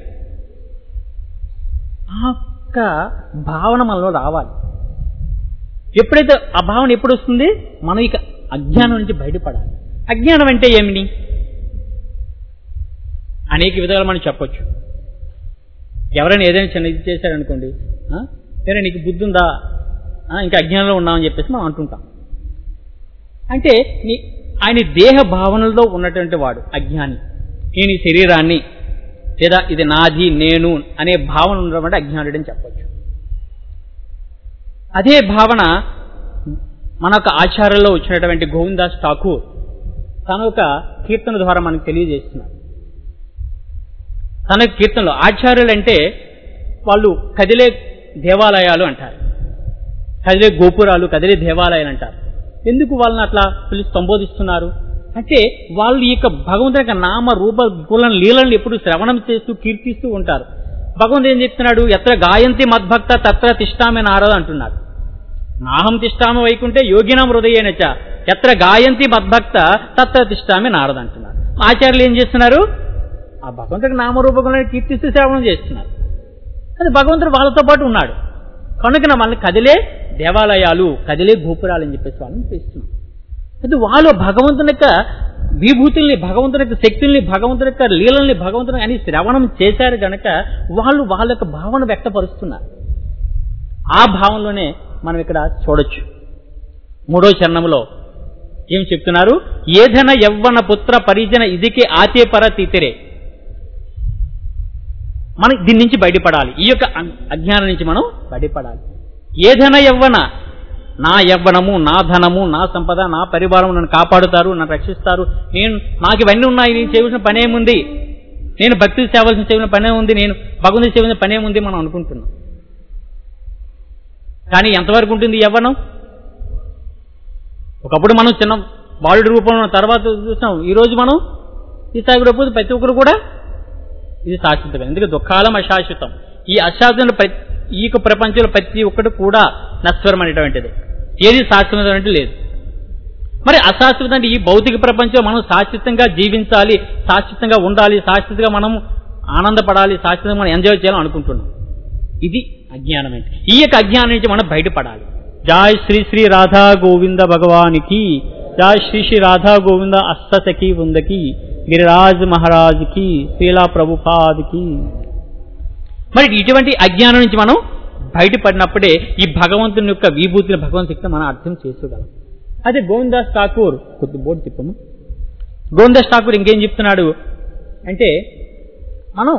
ఆ యొక్క భావన మనలో రావాలి ఎప్పుడైతే ఆ భావన ఎప్పుడు వస్తుంది మనం ఇక అజ్ఞానం నుంచి బయటపడాలి అజ్ఞానం అంటే ఏమిటి అనేక విధాలు మనం చెప్పొచ్చు ఎవరైనా ఏదైనా చిన్న ఇది చేశారనుకోండి ఆ, సరే నీకు బుద్ధి ఉందా ఆ, ఇంకా అజ్ఞానంలో ఉన్నామని చెప్పేసి మనం అంటుంటాం అంటే నీ ఆయన దేహ భావనలో ఉన్నటువంటి వాడు అజ్ఞాని నేను ఈ శరీరాన్ని లేదా ఇది నాది నేను అనే భావన ఉండడం అంటే అజ్ఞానుడు అని చెప్పొచ్చు అదే భావన మన యొక్క ఆచారంలో వచ్చినటువంటి గోవిందాస్ ఠాకూర్ తన యొక్క కీర్తన ద్వారా మనకు తెలియజేస్తున్నారు తన కీర్తనలో ఆచార్యులు అంటే వాళ్ళు కదిలే దేవాలయాలు అంటారు కదిలే గోపురాలు కదిలే దేవాలయాలు అంటారు ఎందుకు వాళ్ళని అట్లా పిలిచి సంబోధిస్తున్నారు అంటే వాళ్ళు ఈ యొక్క భగవంతుని యొక్క నామ రూప గుణం లీలను ఎప్పుడు శ్రవణం చేస్తూ కీర్తిస్తూ ఉంటారు భగవంతుడు ఏం చెప్తున్నాడు ఎత్ర గాయంతి మద్భక్త తత్ర తిష్టామే నారద అంటున్నాడు నాహం తిష్టామ వైకుంటే యోగినాం హృదయేనచ ఎత్ర గాయంతి మద్భక్త తత్ర తిష్టామే నారద అంటున్నారు ఆచార్యులు ఏం చేస్తున్నారు ఆ భగవంతుడికి నామరూపకులను కీర్తిస్తూ శ్రవణం చేస్తున్నారు అది భగవంతుడు వాళ్ళతో పాటు ఉన్నాడు కనుక మనల్ని కదిలే దేవాలయాలు కదిలే గోపురాలు అని చెప్పేసి వాళ్ళని పిలుస్తున్నాం అది వాళ్ళు భగవంతుని యొక్క విభూతుల్ని భగవంతుని యొక్క శక్తుల్ని భగవంతుని యొక్క లీలల్ని భగవంతుని అని శ్రవణం చేశారు గనక వాళ్ళు వాళ్ళ యొక్క భావన వ్యక్తపరుస్తున్నారు ఆ భావంలోనే మనం ఇక్కడ చూడొచ్చు మూడో చరణంలో ఏం చెప్తున్నారు ఏదన యవ్వన పుత్ర పరిజన ఇదికే ఆచే పర తీతిరే మనం దీని నుంచి బయటపడాలి ఈ యొక్క అ- అజ్ఞానం నుంచి మనం బయటపడాలి ఏదైనా యవ్వన నా యవ్వనము నా ధనము నా సంపద నా పరివారం నన్ను కాపాడుతారు నన్ను రక్షిస్తారు నేను నాకు ఇవన్నీ ఉన్నాయి నేను చేయవలసిన పనేముంది నేను భక్తి చేయవలసిన చేయవలసిన పనే ఉంది నేను భగవంతుని చేయవలసిన పనేముంది మనం అనుకుంటున్నాం కానీ ఎంతవరకు ఉంటుంది ఈ యవ్వనం ఒకప్పుడు మనం చిన్న బాలుడి రూపంలో ఉన్న తర్వాత చూసాం ఈ రోజు మనం ఈ స్థాయికి పోతే ప్రతి ఒక్కరు కూడా ఇది శాశ్వతం ఎందుకంటే దుఃఖాలం అశాశ్వతం ఈ అశాశ్వతంలో ప్రతి ఈ యొక్క ప్రపంచంలో ప్రతి ఒక్కటి కూడా నశ్వరం అనేటువంటిది ఏది శాశ్వతం అంటే లేదు మరి అశాశ్వతం అంటే ఈ భౌతిక ప్రపంచంలో మనం శాశ్వతంగా జీవించాలి శాశ్వతంగా ఉండాలి శాశ్వతంగా మనం ఆనందపడాలి శాశ్వతంగా మనం ఎంజాయ్ చేయాలని అనుకుంటున్నాం ఇది అజ్ఞానం అంటే ఈ యొక్క అజ్ఞానం నుంచి మనం బయటపడాలి జాయ్ శ్రీ శ్రీ రాధా గోవింద భగవానికి జాయ్ శ్రీ శ్రీ రాధా గోవింద అష్టసఖి ఉందకి గిరిరాజ్ మహారాజ్కి శ్రీలా ప్రభుపాద్కి మరి ఇటువంటి అజ్ఞానం నుంచి మనం బయటపడినప్పుడే ఈ భగవంతుని యొక్క విభూతిని భగవంతు శక్తిని మనం అర్థం చేసుకోగలం అదే గోవిందాస్ ఠాకూర్ కొద్ది బోర్డు తిప్పము గోవిందాస్ ఠాకూర్ ఇంకేం చెప్తున్నాడు అంటే మనం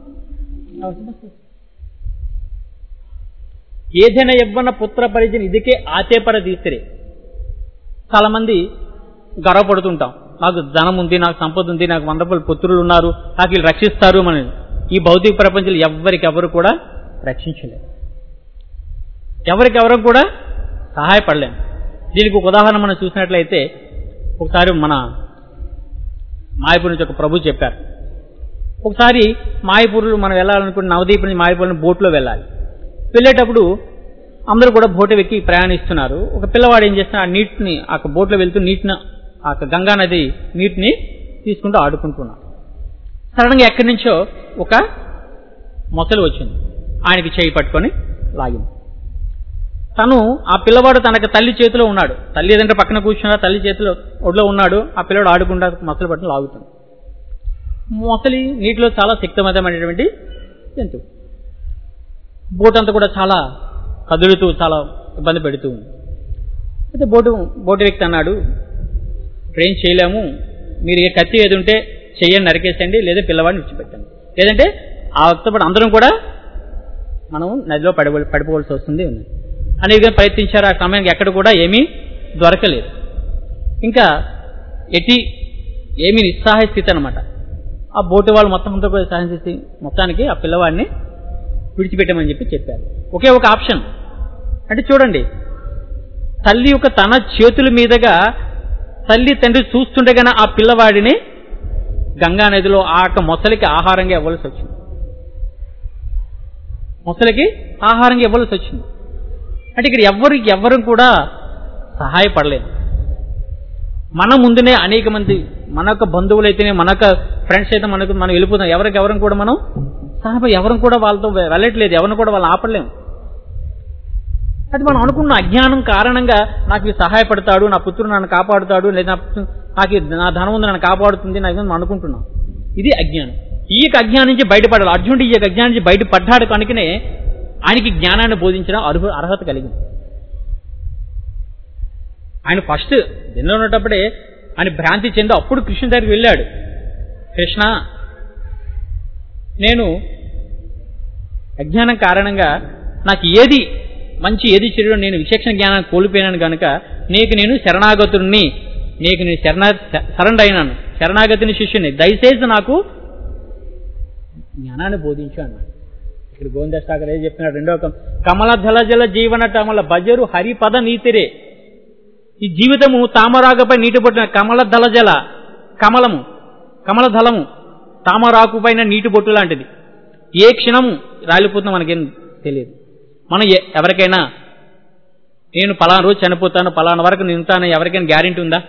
ఏదైనా యవ్వన పుత్ర పరిచయం ఇదికే ఆచేపర తీసిరే చాలా మంది గర్వపడుతుంటాం నాకు ధనం ఉంది నాకు సంపద ఉంది నాకు వంద రూపాయలు పుత్రులు ఉన్నారు నాకు వీళ్ళు రక్షిస్తారు మన ఈ భౌతిక ప్రపంచంలో ఎవరికెవరు కూడా రక్షించలేరు ఎవరికెవరు కూడా సహాయపడలేము దీనికి ఒక ఉదాహరణ మనం చూసినట్లయితే ఒకసారి మన మాయపూర్ నుంచి ఒక ప్రభు చెప్పారు ఒకసారి మాయపూర్లు మనం వెళ్ళాలనుకుంటే నవదీప్ నుంచి మాయపూర్ బోట్లో వెళ్ళాలి వెళ్ళేటప్పుడు అందరూ కూడా బోట్ ఎక్కి ప్రయాణిస్తున్నారు ఒక పిల్లవాడు ఏం చేస్తున్నా ఆ నీటిని ఆ బోట్లో వెళ్తూ నీటిని ఆ గంగా నది నీటిని తీసుకుంటూ ఆడుకుంటున్నాడు సడన్గా ఎక్కడి నుంచో ఒక మొసలు వచ్చింది ఆయనకి చేయి పట్టుకొని లాగింది తను ఆ పిల్లవాడు తనకు తల్లి చేతిలో ఉన్నాడు తల్లి ఏదంటే పక్కన కూర్చున్నా తల్లి చేతిలో ఒడిలో ఉన్నాడు ఆ పిల్లవాడు ఆడుకుంటా మొసలు పట్టుకుని లాగుతుంది మొసలి నీటిలో చాలా శక్తివంతమైనటువంటి జంతువు బోట్ అంతా కూడా చాలా కదులుతూ చాలా ఇబ్బంది పెడుతూ ఉంది అయితే బోటు బోటు వ్యక్తి అన్నాడు ట్రైన్ చేయలేము మీరు ఏ కత్తి ఏది ఉంటే చెయ్యని నరికేసండి లేదా పిల్లవాడిని విడిచిపెట్టండి లేదంటే ఆ వక్తపడి అందరం కూడా మనం నదిలో పడి పడిపోవలసి వస్తుంది ఉంది అనేక ప్రయత్నించారు ఆ సమయానికి ఎక్కడ కూడా ఏమీ దొరకలేదు ఇంకా ఎటి ఏమీ నిస్సహాయ స్థితి అనమాట ఆ బోటు వాళ్ళు మొత్తం అంతా కూడా సహాయం చేసి మొత్తానికి ఆ పిల్లవాడిని విడిచిపెట్టమని చెప్పి చెప్పారు ఒకే ఒక ఆప్షన్ అంటే చూడండి తల్లి యొక్క తన చేతుల మీదుగా తల్లి తండ్రి చూస్తుండగానే ఆ పిల్లవాడిని గంగా నదిలో ఆ యొక్క మొసలికి ఆహారంగా ఇవ్వాల్సి వచ్చింది మొసలికి ఆహారంగా ఇవ్వాల్సి వచ్చింది అంటే ఇక్కడ ఎవరు ఎవరు కూడా సహాయపడలేదు మన ముందునే అనేక మంది మన యొక్క బంధువులు అయితేనే మన యొక్క ఫ్రెండ్స్ అయితే మనకు మనం వెళ్ళిపోతాం ఎవరికి ఎవరిని కూడా మనం సహాయ ఎవరిని కూడా వాళ్ళతో వెళ్ళట్లేదు ఎవరిని కూడా వాళ్ళు ఆపలేము అది మనం అనుకున్న అజ్ఞానం కారణంగా నాకు ఇది సహాయపడతాడు నా పుత్రుడు నన్ను కాపాడుతాడు లేదా నాకు నా ధనం ఉంది నన్ను కాపాడుతుంది నాకు మనం అనుకుంటున్నాం ఇది అజ్ఞానం ఈ యొక్క అజ్ఞానం నుంచి బయటపడాలి అర్జునుడు ఈ యొక్క అజ్ఞానం నుంచి బయటపడ్డాడు కనుకనే ఆయనకి జ్ఞానాన్ని బోధించడం అర్హ అర్హత కలిగింది ఆయన ఫస్ట్ దినలో ఉన్నప్పుడే ఆయన భ్రాంతి చెంది అప్పుడు కృష్ణ దగ్గరికి వెళ్ళాడు కృష్ణ నేను అజ్ఞానం కారణంగా నాకు ఏది మంచి ఏది చెడు నేను విచక్షణ జ్ఞానాన్ని కోల్పోయినాను కనుక నీకు నేను శరణాగతుడిని నీకు నేను శరణ శరణ్ అయినాను శరణాగతిని శిష్యుని దయచేసి నాకు జ్ఞానాన్ని బోధించు అన్నాడు ఇక్కడ గోవిందష్టాకర్ ఏది చెప్తున్నాడు రెండో కమల జల జల జీవన టమల బజరు హరిపద నీతిరే ఈ జీవితము తామరాకుపై నీటి పొట్టిన కమల దళజల కమలము కమల దళము తామరాకుపైన నీటి బొట్టు లాంటిది ఏ క్షణము రాలిపోతుందో మనకేం తెలియదు మనం ఎవరికైనా నేను పలానా రోజు చనిపోతాను పలానా వరకు నింటాను ఎవరికైనా గ్యారెంటీ ఉందా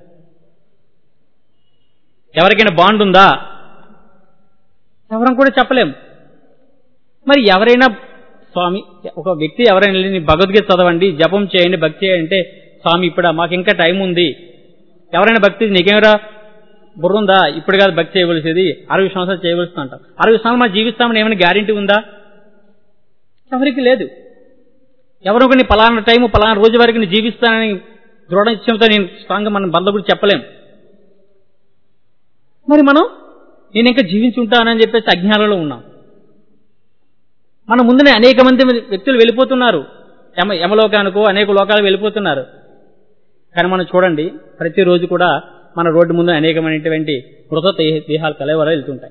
ఎవరికైనా బాండ్ ఉందా ఎవరం కూడా చెప్పలేం మరి ఎవరైనా స్వామి ఒక వ్యక్తి ఎవరైనా వెళ్ళి భగవద్గీత చదవండి జపం చేయండి భక్తి చేయండి అంటే స్వామి ఇప్పుడు మాకు ఇంకా టైం ఉంది ఎవరైనా భక్తి నీకేమరా బుర్రుందా ఇప్పుడు కాదు భక్తి చేయవలసేది అరవై సంవత్సరాలు చేయవలసింది అంట అరవై సంవత్సరాలు మనం జీవిస్తామని ఏమైనా గ్యారెంటీ ఉందా ఎవరికి లేదు ఎవరో కొన్ని పలానా టైం పలానా రోజు వరకు నేను జీవిస్తానని దృఢ నిశ్చయంతో నేను స్ట్రాంగ్గా మనం బంధకుడు చెప్పలేం మరి మనం నేను ఇంకా జీవించి ఉంటానని చెప్పేసి అజ్ఞానంలో ఉన్నాం మన ముందునే అనేక మంది వ్యక్తులు వెళ్ళిపోతున్నారు యమ యమలోకానికో అనేక లోకాలు వెళ్ళిపోతున్నారు కానీ మనం చూడండి ప్రతిరోజు కూడా మన రోడ్డు ముందు అనేకమైనటువంటి మృత దేహాలు కలవర వెళ్తుంటాయి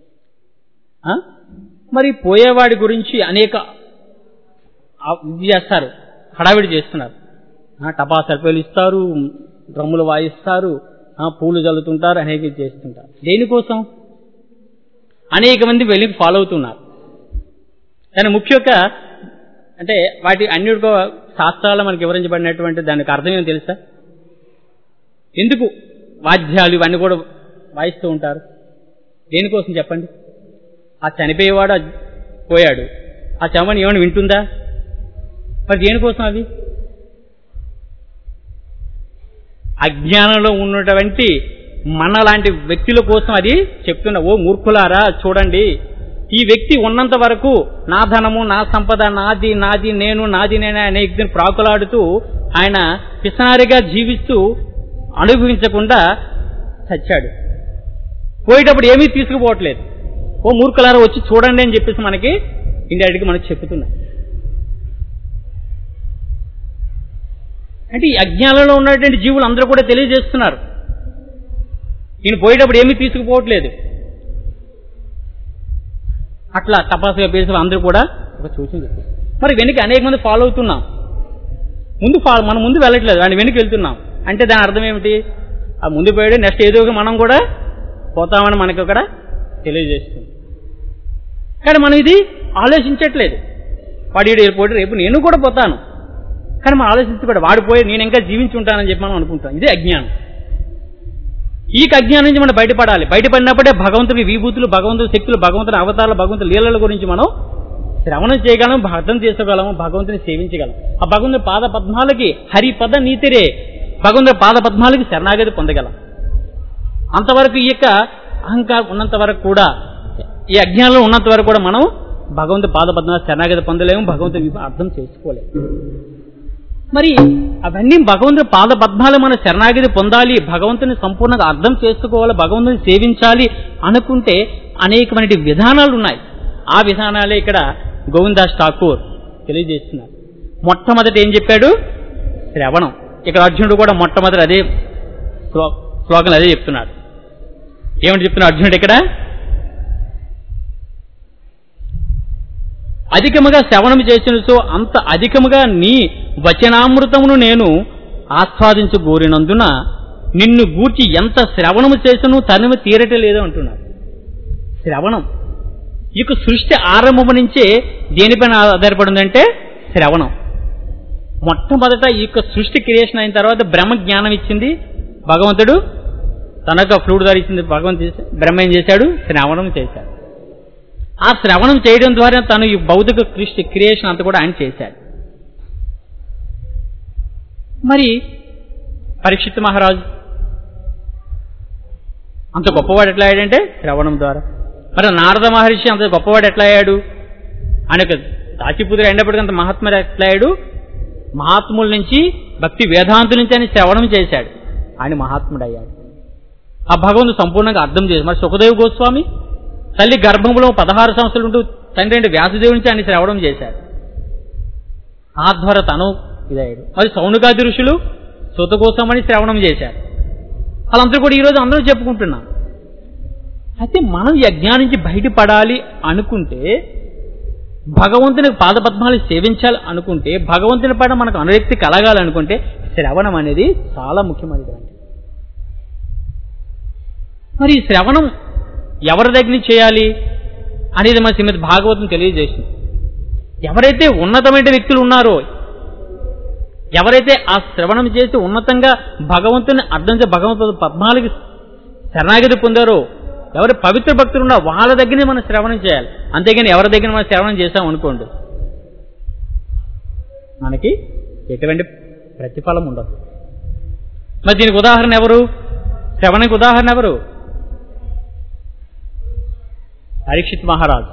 మరి పోయేవాడి గురించి అనేక ఇది చేస్తారు హడావిడి చేస్తున్నారు టపాసాలు పేలుస్తారు డ్రమ్ములు వాయిస్తారు పూలు చల్లుతుంటారు అనేక చేస్తుంటారు దేనికోసం అనేక మంది వెళ్ళి ఫాలో అవుతున్నారు కానీ ముఖ్యంగా అంటే వాటి అన్ని శాస్త్రాలు మనకి వివరించబడినటువంటి దానికి అర్థం ఏమో తెలుసా ఎందుకు వాద్యాలు ఇవన్నీ కూడా వాయిస్తూ ఉంటారు దేనికోసం చెప్పండి ఆ చనిపోయేవాడు పోయాడు ఆ చమని ఏమైనా వింటుందా మరి దేనికోసం అవి అజ్ఞానంలో ఉన్నటువంటి మన లాంటి వ్యక్తుల కోసం అది చెప్తున్న ఓ మూర్ఖులారా చూడండి ఈ వ్యక్తి ఉన్నంత వరకు నా ధనము నా సంపద నాది నాది నేను నాది నేనే అనే వ్యక్తిని ప్రాకులాడుతూ ఆయన పిసనారిగా జీవిస్తూ అనుభవించకుండా చచ్చాడు పోయేటప్పుడు ఏమీ తీసుకుపోవట్లేదు ఓ మూర్ఖులారా వచ్చి చూడండి అని చెప్పేసి మనకి ఇండైరెక్ట్గా మనకి చెప్తున్నా అంటే ఈ అజ్ఞానంలో ఉన్నటువంటి జీవులు అందరూ కూడా తెలియజేస్తున్నారు ఈయన పోయేటప్పుడు ఏమీ తీసుకుపోవట్లేదు అట్లా తపాసుగా పేసి అందరూ కూడా ఒక సూచన చెప్పారు మరి వెనక్కి అనేక మంది ఫాలో అవుతున్నాం ముందు ఫాలో మనం ముందు వెళ్ళట్లేదు ఆయన వెనక్కి వెళ్తున్నాం అంటే దాని అర్థం ఏమిటి ఆ ముందు పోయాడు నెక్స్ట్ ఏదో మనం కూడా పోతామని మనకి అక్కడ తెలియజేస్తుంది కానీ మనం ఇది ఆలోచించట్లేదు వాడు వెళ్ళిపోయి రేపు నేను కూడా పోతాను కానీ మనం ఆలోచించకూడదు వాడు పోయి నేను ఇంకా జీవించి ఉంటానని చెప్పి మనం అనుకుంటాం ఇది అజ్ఞానం ఈ అజ్ఞానం నుంచి మనం బయటపడాలి బయటపడినప్పుడే భగవంతుడి విభూతులు భగవంతుడి శక్తులు భగవంతుడి అవతారాలు భగవంతుడి లీలల గురించి మనం శ్రవణం చేయగలం అర్థం చేసుకోగలము భగవంతుని సేవించగలం ఆ భగవంతుడి పాద పద్మాలకి హరిపద నీతిరే భగవంతుడి పాద పద్మాలకి శరణాగతి పొందగలం అంతవరకు ఈ యొక్క అహంకారం ఉన్నంత వరకు కూడా ఈ అజ్ఞానంలో ఉన్నంత వరకు కూడా మనం భగవంతు పాదపద్మ శరణాగతి పొందలేము భగవంతుని అర్థం చేసుకోలేము మరి అవన్నీ భగవంతుని పాద పద్మాలు మన శరణాగతి పొందాలి భగవంతుని సంపూర్ణంగా అర్థం చేసుకోవాలి భగవంతుని సేవించాలి అనుకుంటే అనేకమైన విధానాలు ఉన్నాయి ఆ విధానాలే ఇక్కడ గోవిందాస్ ఠాకూర్ తెలియజేస్తున్నారు మొట్టమొదటి ఏం చెప్పాడు శ్రవణం ఇక్కడ అర్జునుడు కూడా మొట్టమొదటి అదే శ్లో- శ్లోకం అదే చెప్తున్నాడు ఏమిటి చెప్తున్నాడు అర్జునుడు ఇక్కడ అధికముగా శ్రవణం చేసిన సో అంత అధికముగా నీ వచనామృతమును నేను ఆస్వాదించు గోరినందున నిన్ను గూర్చి ఎంత శ్రవణము చేసను తనివి తీరటే లేదో అంటున్నాడు శ్రవణం ఇక సృష్టి ఆరంభం నుంచే దేనిపైన ఆధారపడిందంటే శ్రవణం మొట్టమొదట ఈ యొక్క సృష్టి క్రియేషన్ అయిన తర్వాత బ్రహ్మ జ్ఞానం ఇచ్చింది భగవంతుడు తనకు ఫ్లూట్ ధరించింది భగవంతుడు బ్రహ్మ ఏం చేశాడు శ్రవణం చేశాడు ఆ శ్రవణం చేయడం ద్వారా తను ఈ భౌతిక సృష్టి క్రియేషన్ అంతా కూడా ఆయన చేశాడు మరి పరీక్షిత్ మహారాజు అంత గొప్పవాడు ఎట్లా అయ్యాడంటే శ్రవణం ద్వారా మరి నారద మహర్షి అంత గొప్పవాడు ఎట్లా అయ్యాడు ఆయన ఒక దాచిపుత్రుడు అయినప్పటికీ అంత మహాత్ముడు ఎట్లా అయ్యాడు మహాత్ముల నుంచి భక్తి వేదాంతుల నుంచి ఆయన శ్రవణం చేశాడు ఆయన మహాత్ముడు అయ్యాడు ఆ భగవంతుడు సంపూర్ణంగా అర్థం చేశాడు మరి సుఖదేవ్ గోస్వామి తల్లి గర్భంలో పదహారు సంవత్సరాలు ఉంటూ తండ్రి అంటే వ్యాసదేవు నుంచి ఆయన శ్రవణం చేశాడు ఆ ద్వారా తను ఇదయ్యాడు మరి సౌనుకాది ఋషులు సుత కోసమని శ్రవణం చేశారు వాళ్ళందరూ కూడా ఈరోజు అందరూ చెప్పుకుంటున్నాం అయితే మనం ఈ అజ్ఞానం నుంచి బయటపడాలి అనుకుంటే భగవంతుని పాదపద్మాలు సేవించాలి అనుకుంటే భగవంతుని పైన మనకు అనురక్తి కలగాలనుకుంటే శ్రవణం అనేది చాలా ముఖ్యమైనది మరి ఈ శ్రవణం ఎవరి దగ్గర నుంచి చేయాలి అనేది మన శ్రీమతి భాగవతం తెలియజేసింది ఎవరైతే ఉన్నతమైన వ్యక్తులు ఉన్నారో ఎవరైతే ఆ శ్రవణం చేసి ఉన్నతంగా భగవంతుని అర్థం చే భగవంతు పద్మాలకి శరణాగతి పొందారో ఎవరు పవిత్ర భక్తులు ఉన్నారో వాళ్ళ దగ్గరనే మనం శ్రవణం చేయాలి అంతేగాని ఎవరి దగ్గర మనం శ్రవణం చేసాం అనుకోండి మనకి ఎటువంటి ప్రతిఫలం ఉండదు మరి దీనికి ఉదాహరణ ఎవరు శ్రవణకి ఉదాహరణ ఎవరు పరీక్షిత్ మహారాజ్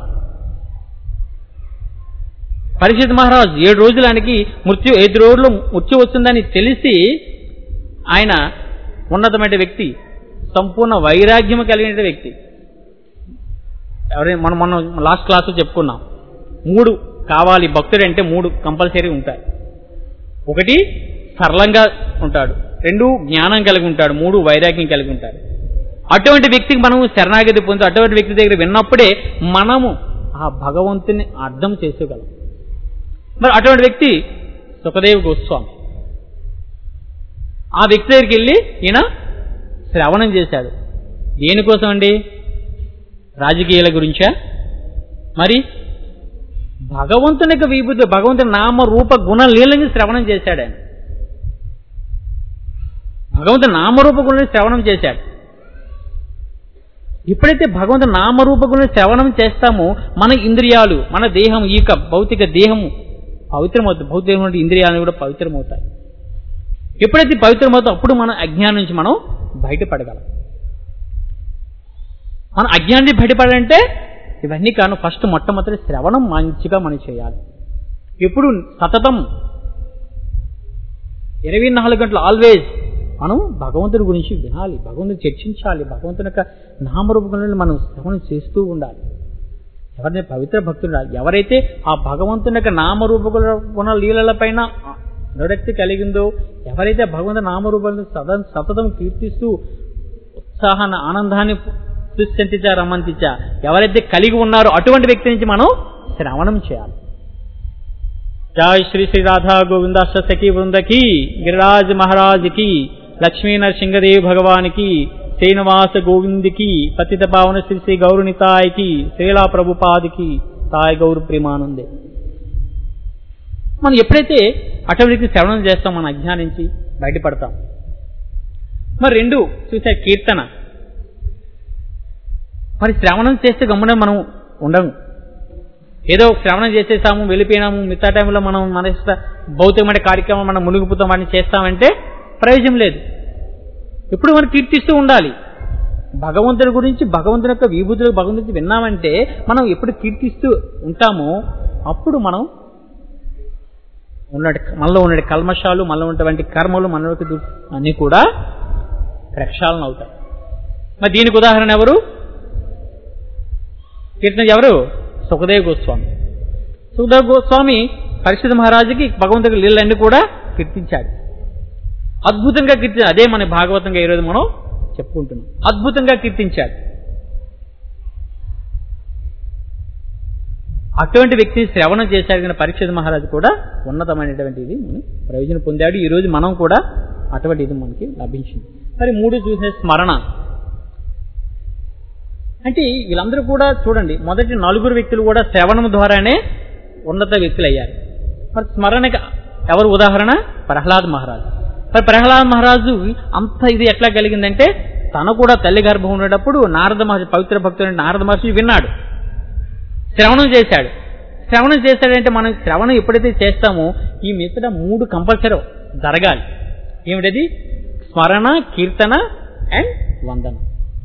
పరీక్షిత్ మహారాజ్ ఏడు రోజులు ఆయనకి మృత్యు ఐదు రోజులు మృత్యు వచ్చిందని తెలిసి ఆయన ఉన్నతమైన వ్యక్తి సంపూర్ణ వైరాగ్యం కలిగిన వ్యక్తి ఎవరైనా మనం మనం లాస్ట్ క్లాస్ చెప్పుకున్నాం మూడు కావాలి భక్తుడు అంటే మూడు కంపల్సరీ ఉంటాయి ఒకటి సరళంగా ఉంటాడు రెండు జ్ఞానం కలిగి ఉంటాడు మూడు వైరాగ్యం కలిగి ఉంటాడు అటువంటి వ్యక్తికి మనం శరణాగతి పొంది అటువంటి వ్యక్తి దగ్గర విన్నప్పుడే మనము ఆ భగవంతుని అర్థం చేసుకోగలం మరి అటువంటి వ్యక్తి సుఖదేవ్ గోస్వామి ఆ వ్యక్తి దగ్గరికి వెళ్ళి ఈయన శ్రవణం చేశాడు దేనికోసం అండి రాజకీయాల గురించా మరి భగవంతుని యొక్క విభూతి భగవంతుని నామ రూప గుణ లీలని శ్రవణం చేశాడు ఆయన భగవంతుని నామరూప గుణని శ్రవణం చేశాడు ఎప్పుడైతే భగవంతు నామరూప గుణ శ్రవణం చేస్తామో మన ఇంద్రియాలు మన దేహం ఈ యొక్క భౌతిక దేహము పవిత్రమవుతుంది భౌతిక ఇంద్రియాలు కూడా పవిత్రమవుతాయి ఎప్పుడైతే పవిత్రమవుతాం అప్పుడు మన అజ్ఞానం నుంచి మనం బయటపడగలం మన అజ్ఞానం నుంచి బయటపడాలంటే ఇవన్నీ కాను ఫస్ట్ మొట్టమొదటి శ్రవణం మంచిగా మనం చేయాలి ఎప్పుడు సతతం ఇరవై నాలుగు గంటలు ఆల్వేజ్ మనం భగవంతుడి గురించి వినాలి భగవంతుని చర్చించాలి భగవంతుని యొక్క నామరూపంలో మనం శ్రవణం చేస్తూ ఉండాలి ఎవరైతే పవిత్ర భక్తుడు ఎవరైతే ఆ భగవంతుని యొక్క నామరూప గుణ లీలలపైన అనురక్తి కలిగిందో ఎవరైతే భగవంతుని నామరూపాలను సదా సతతం కీర్తిస్తూ ఉత్సాహాన్ని ఆనందాన్ని దుశ్చంతిచ రమంతిచ ఎవరైతే కలిగి ఉన్నారో అటువంటి వ్యక్తి నుంచి మనం శ్రవణం చేయాలి జై శ్రీ శ్రీ రాధా గోవిందాష్ట సఖీ బృందకి గిరిరాజ్ మహారాజ్ కి లక్ష్మీ నరసింహదేవ్ భగవానికి శ్రీనివాస గోవిందికి పతిత పావన శ్రీ శ్రీ గౌరనితాయికి శ్రీలా ప్రభుపాదికి తాయ్ గౌరు ప్రేమానందే మనం ఎప్పుడైతే అటువంటి శ్రవణం చేస్తాం మన అజ్ఞానించి బయటపడతాం మరి రెండు చూసే కీర్తన మరి శ్రవణం చేస్తే గమ్మున మనం ఉండము ఏదో శ్రవణం చేసేసాము వెళ్ళిపోయినాము మిగతా టైంలో మనం మన ఇష్ట భౌతికమైన కార్యక్రమం మనం మునిగిపోతాం అని చేస్తామంటే ప్రయోజనం లేదు ఎప్పుడు మనం కీర్తిస్తూ ఉండాలి భగవంతుడి గురించి భగవంతుని యొక్క విభూతులు భగవంతుడి గురించి విన్నామంటే మనం ఎప్పుడు కీర్తిస్తూ ఉంటామో అప్పుడు మనం ఉన్నటి మనలో ఉన్న కల్మషాలు మనలో ఉన్నటువంటి కర్మలు మనలోకి దు- అన్నీ కూడా ప్రక్షాళన అవుతాయి మరి దీనికి ఉదాహరణ ఎవరు కీర్తన ఎవరు సుఖదేవ్ గోస్వామి సుఖదేవ్ గోస్వామి పరిషత్ మహారాజుకి భగవంతుడి లీలన్నీ కూడా కీర్తించాడు అద్భుతంగా కీర్తి అదే మన భాగవతంగా ఈరోజు మనం చెప్పుకుంటున్నాం అద్భుతంగా కీర్తించాడు అటువంటి వ్యక్తిని శ్రవణం చేశాడు కానీ పరీక్షిత్ మహారాజు కూడా ఉన్నతమైనటువంటి ఇది మనం ప్రయోజనం పొందాడు ఈ రోజు మనం కూడా అటువంటి ఇది మనకి లభించింది మరి మూడు చూసే స్మరణ అంటే వీళ్ళందరూ కూడా చూడండి మొదటి నలుగురు వ్యక్తులు కూడా శ్రవణం ద్వారానే ఉన్నత వ్యక్తులు అయ్యారు మరి స్మరణకి ఎవరు ఉదాహరణ ప్రహ్లాద్ మహారాజు మరి ప్రహ్లాద్ మహారాజు అంత ఇది ఎట్లా కలిగిందంటే తను కూడా తల్లి గర్భం ఉండేటప్పుడు నారద మహర్షి పవిత్ర భక్తుడు నారద మహర్షి విన్నాడు శ్రవణం చేశాడు శ్రవణం చేశాడంటే మనం శ్రవణం ఎప్పుడైతే చేస్తామో ఈ మిగతా మూడు కంపల్సరీ జరగాలి ఏమిటది స్మరణ కీర్తన అండ్ వందనం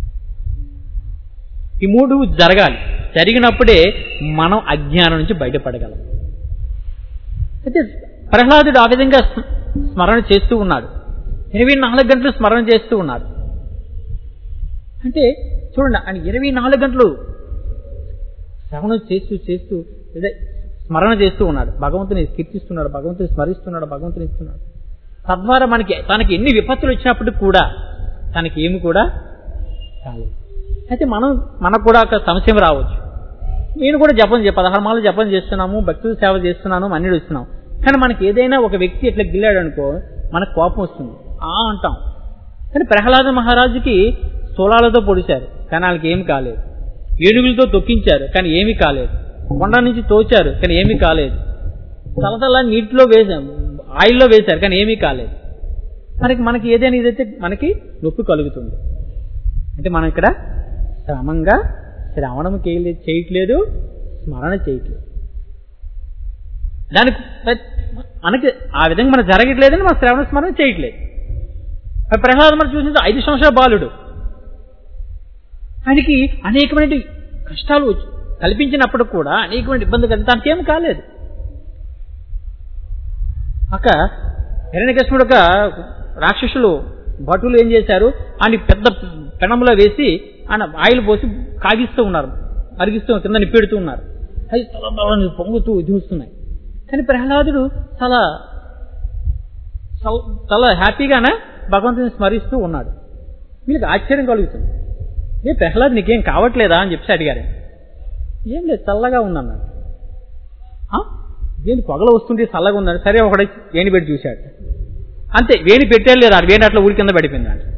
ఈ మూడు జరగాలి జరిగినప్పుడే మనం అజ్ఞానం నుంచి బయటపడగలం అయితే ప్రహ్లాదుడు ఆ విధంగా స్మ- స్మరణ చేస్తూ ఉన్నాడు ఇరవై నాలుగు గంటలు స్మరణ చేస్తూ ఉన్నాడు అంటే చూడండి ఆయన ఇరవై నాలుగు గంటలు శ్రవణం చేస్తూ చేస్తూ అదే స్మరణ చేస్తూ ఉన్నాడు భగవంతుని కీర్తిస్తున్నాడు భగవంతుని స్మరిస్తున్నాడు భగవంతుని ఇస్తున్నాడు తద్వారా మనకి తనకి ఎన్ని విపత్తులు వచ్చినప్పటికి కూడా తనకి ఏమి కూడా కాలేదు అయితే మనం మనకు కూడా ఒక సంశయం రావచ్చు నేను కూడా జపం చే పదహారు మాలు జపం చేస్తున్నాము భక్తుల సేవ చేస్తున్నాను అన్ని ఇస్తున్నాం కానీ మనకి ఏదైనా ఒక వ్యక్తి ఇట్లా గిల్లాడు అనుకో మనకు కోపం వస్తుంది ఆ అంటాం కానీ ప్రహ్లాద మహారాజుకి స్థూలాలతో పొడిచారు కానీ వాళ్ళకి ఏమి కాలేదు ఏనుగులతో తొక్కించారు కానీ ఏమీ కాలేదు కొండ నుంచి తోచారు కానీ ఏమీ కాలేదు తలతల నీటిలో వేసాం ఆయిల్లో వేశారు కానీ ఏమీ కాలేదు మనకి మనకి ఏదైనా ఇదైతే మనకి నొప్పి కలుగుతుంది అంటే మనం ఇక్కడ శ్రమంగా శ్రవణం చేయలే చేయట్లేదు స్మరణ చేయట్లేదు దానికి ప్ర- మనకి ఆ విధంగా మనం జరగట్లేదని మనం శ్రవణ స్మరణ చేయట్లేదు మరి ప్రహ్లాద మనం చూసింది ఐదు సంవత్సరాల బాలుడు ఆయనకి అనేకమైన కష్టాలు వచ్చి- కల్పించినప్పుడు కూడా అనేకమైన ఇబ్బంది కలిగి తనకి ఏం కాలేదు అక్క హిరణ్యకృష్ణుడు ఒక రాక్షసులు భటులు ఏం చేశారు ఆయన పెద్ద పెనంలో వేసి ఆయన ఆయిల్ పోసి కాగిస్తూ ఉన్నారు అరిగిస్తూ కింద నిప్పెడుతూ ఉన్నారు అది చాలా బాగా పొంగుతూ దిగుస్తున్నాయి కానీ ప్రహ్లాదుడు చాలా సౌ- చాలా హ్యాపీగానే భగవంతుని స్మరిస్తూ ఉన్నాడు వీళ్ళకి ఆశ్చర్యం కలుగుతుంది ఏ ప్రహ్లాద్ నీకేం కావట్లేదా అని చెప్పి అడిగారు ఏం లేదు చల్లగా ఉందన్నాడు "ఆ? ఏంటి పొగలు వస్తుంటే చల్లగా ఉందని సరే ఒకటి వేణి పెట్టి చూశాడు అంతే వేణి పెట్టాడు లేదు ఆడు వేణి అట్లా ఊరి కింద పడిపోయింది ఆడు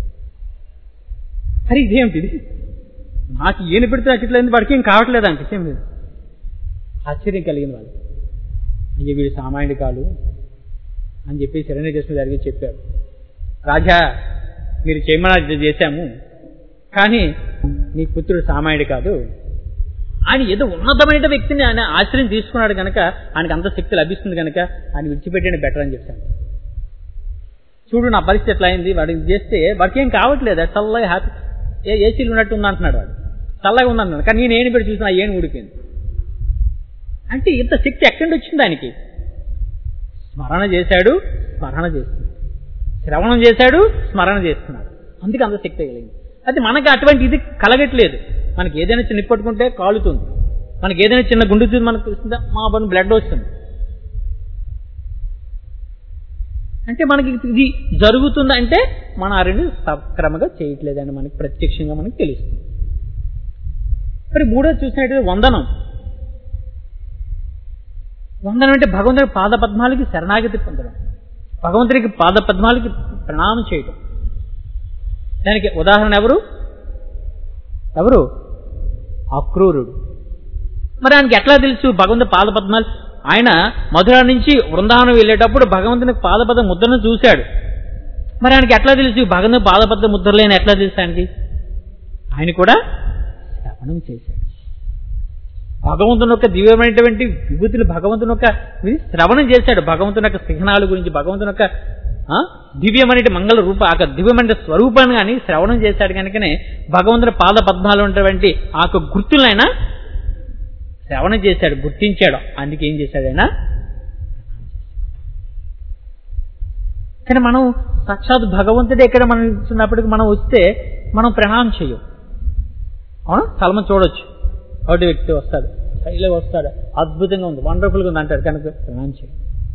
అరే ఇదేమిటిది నాకు ఏని పెడితే నాకు ఇట్లా వాడికి ఏం కావట్లేదు అంటే ఏం లేదు ఆశ్చర్యం కలిగింది వాళ్ళు అయ్యే వీడు సామాన్యుడు కాదు అని చెప్పి శరణ్యకృష్ణ గారికి చెప్పారు రాజా మీరు చేయమని చేశాము కానీ నీ పుత్రుడు సామాన్యుడు కాదు ఆయన ఏదో ఉన్నతమైన వ్యక్తిని ఆయన ఆశ్రయం తీసుకున్నాడు కనుక ఆయనకు అంత శక్తి లభిస్తుంది కనుక ఆయన విడిచిపెట్టేది బెటర్ అని చెప్పాను చూడు నా పరిస్థితి ఎట్లా అయింది వాడు ఇది చేస్తే వాడికి ఏం కావట్లేదు అది చల్లగా హ్యాపీ ఏ ఏసీలు ఉన్నట్టు ఉంది అంటున్నాడు వాడు చల్లగా ఉంది అంటున్నాడు కానీ నేను ఏని పెట్టి చూసిన ఏను ఊడిపోయింది అంటే ఇంత శక్తి ఎక్కడి నుంచి వచ్చింది ఆయనకి స్మరణ చేశాడు స్మరణ చేస్తున్నాడు శ్రవణం చేశాడు స్మరణ చేస్తున్నాడు అందుకే అంత శక్తి కలిగింది అయితే మనకి అటువంటి ఇది కలగట్లేదు మనకి ఏదైనా చిన్న పట్టుకుంటే కాలుతుంది మనకి ఏదైనా చిన్న గుండె చూసి మనకు వస్తుందా మా పని బ్లడ్ వస్తుంది అంటే మనకి ఇది జరుగుతుంది అంటే మన ఆ రెండు సక్రమంగా చేయట్లేదని మనకి ప్రత్యక్షంగా మనకి తెలుస్తుంది మరి మూడోది చూసినట్టయితే వందనం వందనం అంటే భగవంతుడి పాద పద్మాలకి శరణాగతి పొందడం భగవంతుడికి పాద పద్మాలకి ప్రణామం చేయడం దానికి ఉదాహరణ ఎవరు ఎవరు అక్రూరుడు మరి ఆయనకి ఎట్లా తెలుసు భగవంతుడి పాద పద్మాలు ఆయన మధుర నుంచి బృందావనం వెళ్ళేటప్పుడు భగవంతుని పాదపద ముద్రను చూశాడు మరి ఆయనకి ఎట్లా తెలుసు భగవంతుని పాదపద ముద్రలేని ఎట్లా తెలుసు ఆయనకి ఆయన కూడా శ్రవణం చేశాడు భగవంతుని యొక్క దివ్యమైనటువంటి విభూతులు భగవంతుని యొక్క ఇది శ్రవణం చేశాడు భగవంతుని యొక్క చిహ్నాల గురించి భగవంతుని యొక్క ఆ, దివ్యమైన మంగళ రూప ఆ యొక్క దివ్యమైన స్వరూపాన్ని కానీ శ్రవణం చేశాడు కనుకనే భగవంతుని పాద పద్మాలు ఉన్నటువంటి ఆ యొక్క గుర్తులైనా శ్రవణం చేశాడు గుర్తించాడు అందుకే ఏం చేశాడు ఆయన కానీ మనం సాక్షాత్ భగవంతుడే ఇక్కడ మనం ఇస్తున్నప్పటికి మనం వస్తే మనం ప్రణామం చెయ్యం అవునా చాలా మంది చూడొచ్చు ఒకటి వ్యక్తి వస్తాడు శైలి వస్తాడు అద్భుతంగా ఉంది వండర్ఫుల్గా ఉంది అంటాడు కనుక ప్రణామం చేయం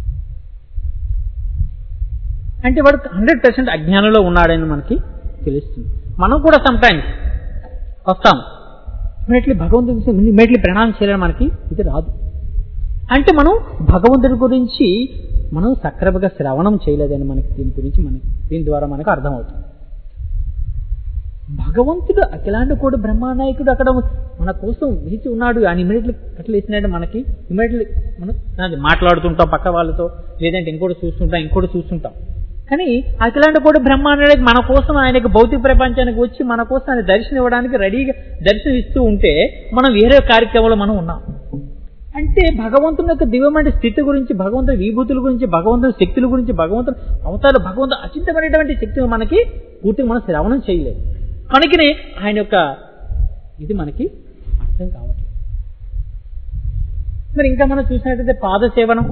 అంటే వాడు హండ్రెడ్ పర్సెంట్ అజ్ఞానంలో ఉన్నాడని మనకి తెలుస్తుంది మనం కూడా సమ్ టైమ్స్ వస్తాం ఇమీడియట్లీ భగవంతుడి ఇమీడియట్లీ ప్రణామం చేయాలని మనకి ఇది రాదు అంటే మనం భగవంతుడి గురించి మనం సక్రమంగా శ్రవణం చేయలేదని మనకి దీని గురించి మనకి దీని ద్వారా మనకు అర్థమవుతుంది భగవంతుడు అఖిలాండ కూడా బ్రహ్మానాయకుడు అక్కడ మన కోసం వేచి ఉన్నాడు ఆయన ఇమీడియట్లీ అట్లా వేసినాడు మనకి ఇమీడియట్లీ మనం అది మాట్లాడుతుంటాం పక్క వాళ్ళతో లేదంటే ఇంకోటి చూస్తుంటాం ఇంకోటి చూస్తుంటాం కానీ అఖిలాండ కూడా బ్రహ్మాండానికి మన కోసం ఆయనకి భౌతిక ప్రపంచానికి వచ్చి మన కోసం ఆయన దర్శనం ఇవ్వడానికి రెడీగా దర్శనం ఇస్తూ ఉంటే మనం వేరే కార్యక్రమంలో మనం ఉన్నాం అంటే భగవంతుని యొక్క దివ్యమైన స్థితి గురించి భగవంతుని విభూతుల గురించి భగవంతుని శక్తుల గురించి భగవంతుని అవతారు భగవంతుని అచింతమైనటువంటి శక్తిని మనకి పూర్తిగా మనం శ్రవణం చేయలేదు కనుకనే ఆయన యొక్క ఇది మనకి అర్థం కావట్లేదు మరి ఇంకా మనం చూసినట్టయితే పాదసేవనం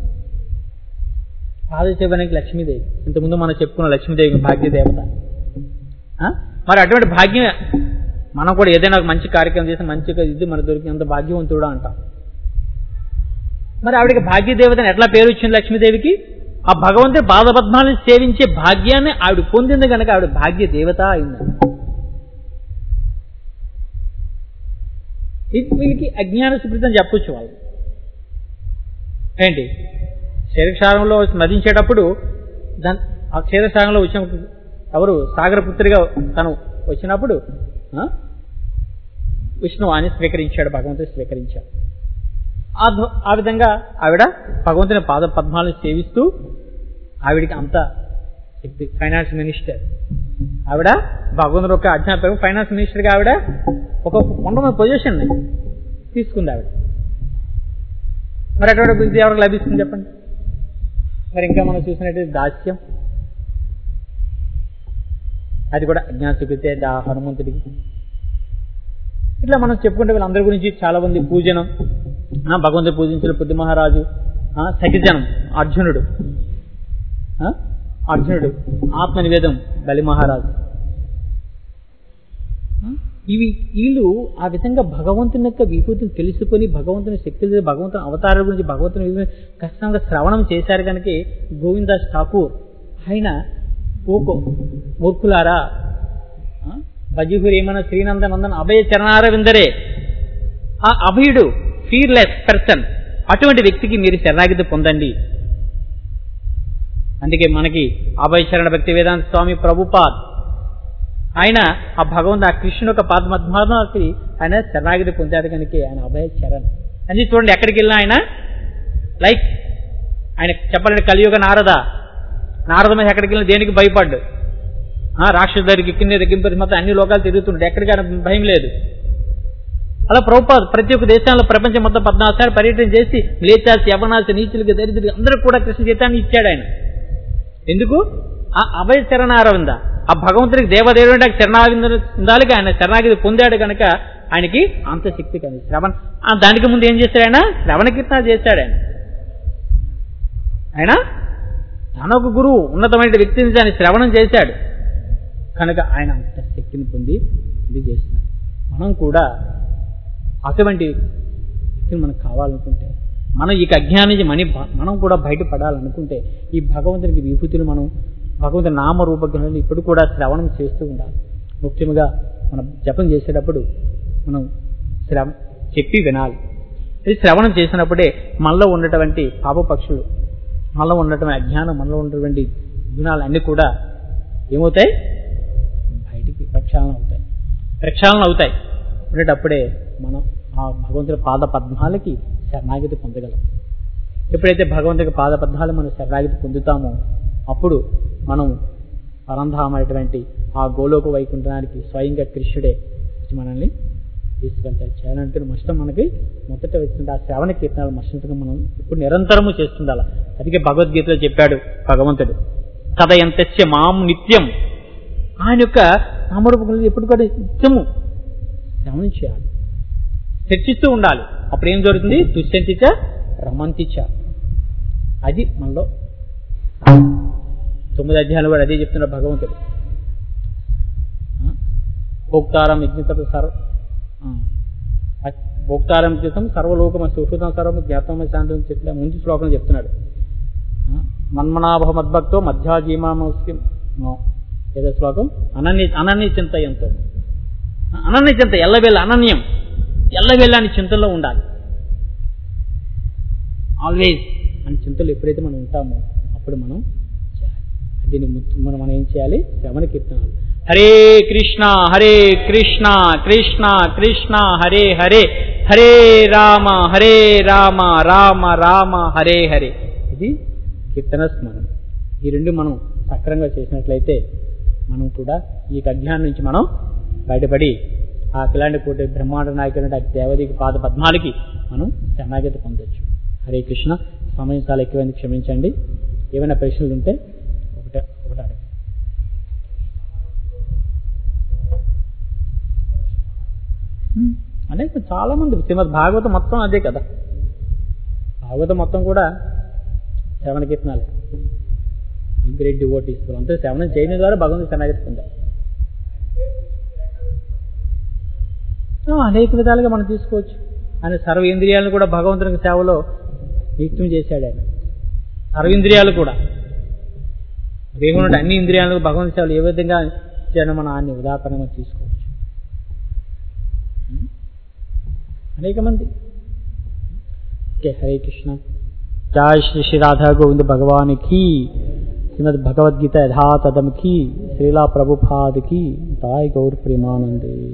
పాదసేవనకి లక్ష్మీదేవి ఇంతకుముందు మనం చెప్పుకున్న లక్ష్మీదేవి భాగ్యదేవత ఆ? మరి అటువంటి భాగ్యం మనం కూడా ఏదైనా ఒక మంచి కార్యక్రమం చేసి మంచిగా ఇది మనకు దొరికినంత భాగ్యవంతుడు అంటాం మరి ఆవిడకి భాగ్యదేవతని ఎట్లా పేరు వచ్చింది లక్ష్మీదేవికి ఆ భగవంతుడి పాదపద్మాలను సేవించే భాగ్యాన్ని ఆవిడ పొందింది కనుక ఆవిడ భాగ్య దేవత అయింది ఇది వీళ్ళకి అజ్ఞాన సుకృతం చెప్పొచ్చు వాళ్ళు ఏంటి క్షీరక్షారంలో స్మరించేటప్పుడు దాని ఆ క్షీరసాగంలో వచ్చిన ఎవరు సాగరపుత్రిగా తను వచ్చినప్పుడు ఆ, విష్ణువు అని స్వీకరించాడు భగవంతుడు స్వీకరించాడు ఆ ధ్వ- ఆ విధంగా ఆవిడ భగవంతుని పాద పద్మాలను సేవిస్తూ ఆవిడికి అంత శక్తి ఫైనాన్స్ మినిస్టర్ ఆవిడ భగవంతుడు ఒక అజ్ఞాత ఫైనాన్స్ మినిస్టర్గా ఆవిడ ఒక ఉండమైన పొజిషన్ తీసుకుంది ఆవిడ మరి అటువంటి బుద్ధి ఎవరికి లభిస్తుంది చెప్పండి మరి ఇంకా మనం చూసినట్టు దాస్యం అది కూడా అజ్ఞాన చూపితే దా హనుమంతుడికి ఇట్లా మనం చెప్పుకుంటే వీళ్ళందరి గురించి చాలా మంది పూజనం ఆ, భగవంతుడు పూజించిన బుద్ధి మహారాజు ఆ, సఖిజనం అర్జునుడు ఆ, అర్జునుడు ఆత్మ నివేదం బలి మహారాజు ఆ, ఇవి వీళ్ళు ఆ విధంగా భగవంతుని యొక్క విభూతిని తెలుసుకొని భగవంతుని శక్తులు భగవంతుని అవతారాల గురించి భగవంతుని విభూ- ఖచ్చితంగా శ్రవణం చేశారు కనుక గోవిందాస్ ఠాకూర్ ఆయన ఓకో మూర్ఖులారా ఆ, భజిహురేమన శ్రీనందనందన్ అభయ చరణారవిందరే ఆ అభయుడు ఫీర్లెస్ పర్సన్ అటువంటి వ్యక్తికి మీరు శరణాగతి పొందండి అందుకే మనకి అభయ శరణ భక్తి వేదాంత స్వామి ప్రభుపాద్ ఆయన ఆ భగవంతు ఆ కృష్ణుని యొక్క పాదమధ్మాకి ఆయన శరణాగతి పొందాడు కనుక ఆయన అభయ శరణ్ అని చూడండి ఎక్కడికి వెళ్ళినా ఆయన లైక్ ఆయన చెప్పాలంటే కలియుగ నారద నారద మీద ఎక్కడికి వెళ్ళినా దేనికి భయపడ్డు ఆ, రాక్షసు దగ్గరికి కింద దగ్గర మొత్తం అన్ని లోకాలు తిరుగుతుండే ఎక్కడికి ఆయన భయం లేదు అలా ప్రభుపాద్ ప్రతి ఒక్క దేశంలో ప్రపంచం మొత్తం పద్నాలుగు సార్లు పర్యటన చేసి లేచాల్సి యవనాల్సి నీచులకి దరిద్రులకి అందరికి కూడా కృష్ణ చైతాన్ని ఇచ్చాడు ఆయన ఎందుకు ఆ అభయ శరణారవింద ఆ భగవంతుడికి దేవదేవుడి శరణావిందాలకి ఆయన శరణాగతి పొందాడు కనుక ఆయనకి అంత శక్తి కలిగి శ్రవణ ఆ దానికి ముందు ఏం చేశాడు ఆయన శ్రవణ కీర్తన చేశాడు ఆయన ఆయన తన ఒక గురువు ఉన్నతమైన వ్యక్తిని దాన్ని శ్రవణం చేశాడు కనుక ఆయన అంత శక్తిని పొంది ఇది చేస్తున్నాడు మనం కూడా అటువంటి వ్యక్తిని మనకు కావాలనుకుంటే మనం ఈ అజ్ఞానం నుంచి మని మనం కూడా బయటపడాలనుకుంటే ఈ భగవంతునికి విభూతులు మనం భగవంతుని నామ రూపగ్రహాలు ఇప్పుడు కూడా శ్రవణం చేస్తూ ఉండాలి ముఖ్యంగా మనం జపం చేసేటప్పుడు మనం శ్రవ చెప్పి వినాలి ఇది శ్రవణం చేసినప్పుడే మనలో ఉన్నటువంటి పాపపక్షులు మనలో ఉన్నటువంటి అజ్ఞానం మనలో ఉన్నటువంటి గుణాలు అన్నీ కూడా ఏమవుతాయి బయటికి ప్రక్షాళన అవుతాయి ప్రక్షాళన అవుతాయి ఉండేటప్పుడే మనం ఆ భగవంతుడి పాద పద్మాలకి శరణాగతి పొందగలం ఎప్పుడైతే భగవంతుడి పాద పద్మాలు మనం శరణాగతి పొందుతామో అప్పుడు మనం పరంధామైనటువంటి ఆ గోలోక వైకుంఠానికి స్వయంగా కృష్ణుడే వచ్చి మనల్ని తీసుకెళ్తారు చేయాలంటే మష్టం మనకి మొదట వచ్చిన ఆ శ్రవణ కీర్తనాలు మష్టంగా మనం ఇప్పుడు నిరంతరము చేస్తుండాలి అందుకే భగవద్గీతలో చెప్పాడు భగవంతుడు కథయంతస్య మాం నిత్యం ఆయన యొక్క నామరూపములు ఎప్పుడు కూడా నిత్యము శ్రవణం చేయాలి చర్చిస్తూ ఉండాలి అప్పుడు ఏం జరుగుతుంది తుష్యంతిచ రమంతిచ అది మనలో తొమ్మిది అధ్యాయులు కూడా అదే చెప్తున్నారు భగవంతుడు భోక్తారం యజ్ఞత సర్వ ఆ, భోక్తారం చేతం సర్వలోకమ సుహృతం సర్వం జ్ఞాతం శాంతం చెప్పిన ముందు శ్లోకం చెప్తున్నాడు ఆ, మన్మనాభ మద్భక్తో మధ్యాజీమామస్కి నో ఏదో శ్లోకం అనన్య అనన్య చింతయంతో అనన్య చింత ఎల్లవేళ అనన్యం ఎల్లవేళ అని చింతలో ఉండాలి ఆల్వేస్ అని చింతలు ఎప్పుడైతే మనం ఉంటామో అప్పుడు మనం చేయాలి దీన్ని ముత్తు- మనం మనం ఏం చేయాలి శ్రవణ కీర్తనాలు హరే కృష్ణ హరే కృష్ణ కృష్ణ కృష్ణ హరే హరే హరే రామ హరే రామ రామ రామ హరే హరే ఇది కీర్తన స్మరణ ఈ రెండు మనం సక్రంగా చేసినట్లయితే మనం కూడా ఈ అజ్ఞానం నుంచి మనం బయటపడి ఆ కిలాంటి కోటి బ్రహ్మాండ నాయకుడు ఆ దేవదికి పాద పద్మాలకి మనం శరణాగతి పొందొచ్చు హరే కృష్ణ సమయం చాలా ఎక్కువైంది క్షమించండి ఏమైనా ప్రశ్నలు ఉంటే ఒకటే ఒకటి అడగండి హ్మ్. అంటే ఇప్పుడు చాలా మంది శ్రీమద్ భాగవతం మొత్తం అదే కదా భాగవతం మొత్తం కూడా శ్రవణ కీర్తనాలే గ్రేట్ డివోటీస్ అంతా శ్రవణం చేయడం ద్వారా భగవంతుడు శరణాగతి పొందారు ఆ, అనేక విధాలుగా మనం తీసుకోవచ్చు ఆయన సర్వేంద్రియాలను కూడా భగవంతునికి సేవలో వ్యక్తం చేశాడు ఆయన సర్వేంద్రియాలు కూడా దేహం నుండి అన్ని ఇంద్రియాలను భగవంతు సేవలు ఏ విధంగా ఇచ్చాడో మనం అన్ని ఉదాహరణగా తీసుకోవచ్చు ఉం? అనేక మంది ఓకే హరే కృష్ణ జయ శ్రీ శ్రీ రాధా గోవింద భగవాన్ की श्रीमद भगवद गीता यथातथम की श्रीला प्रभुपाद की दाय गौर प्रेमानंदे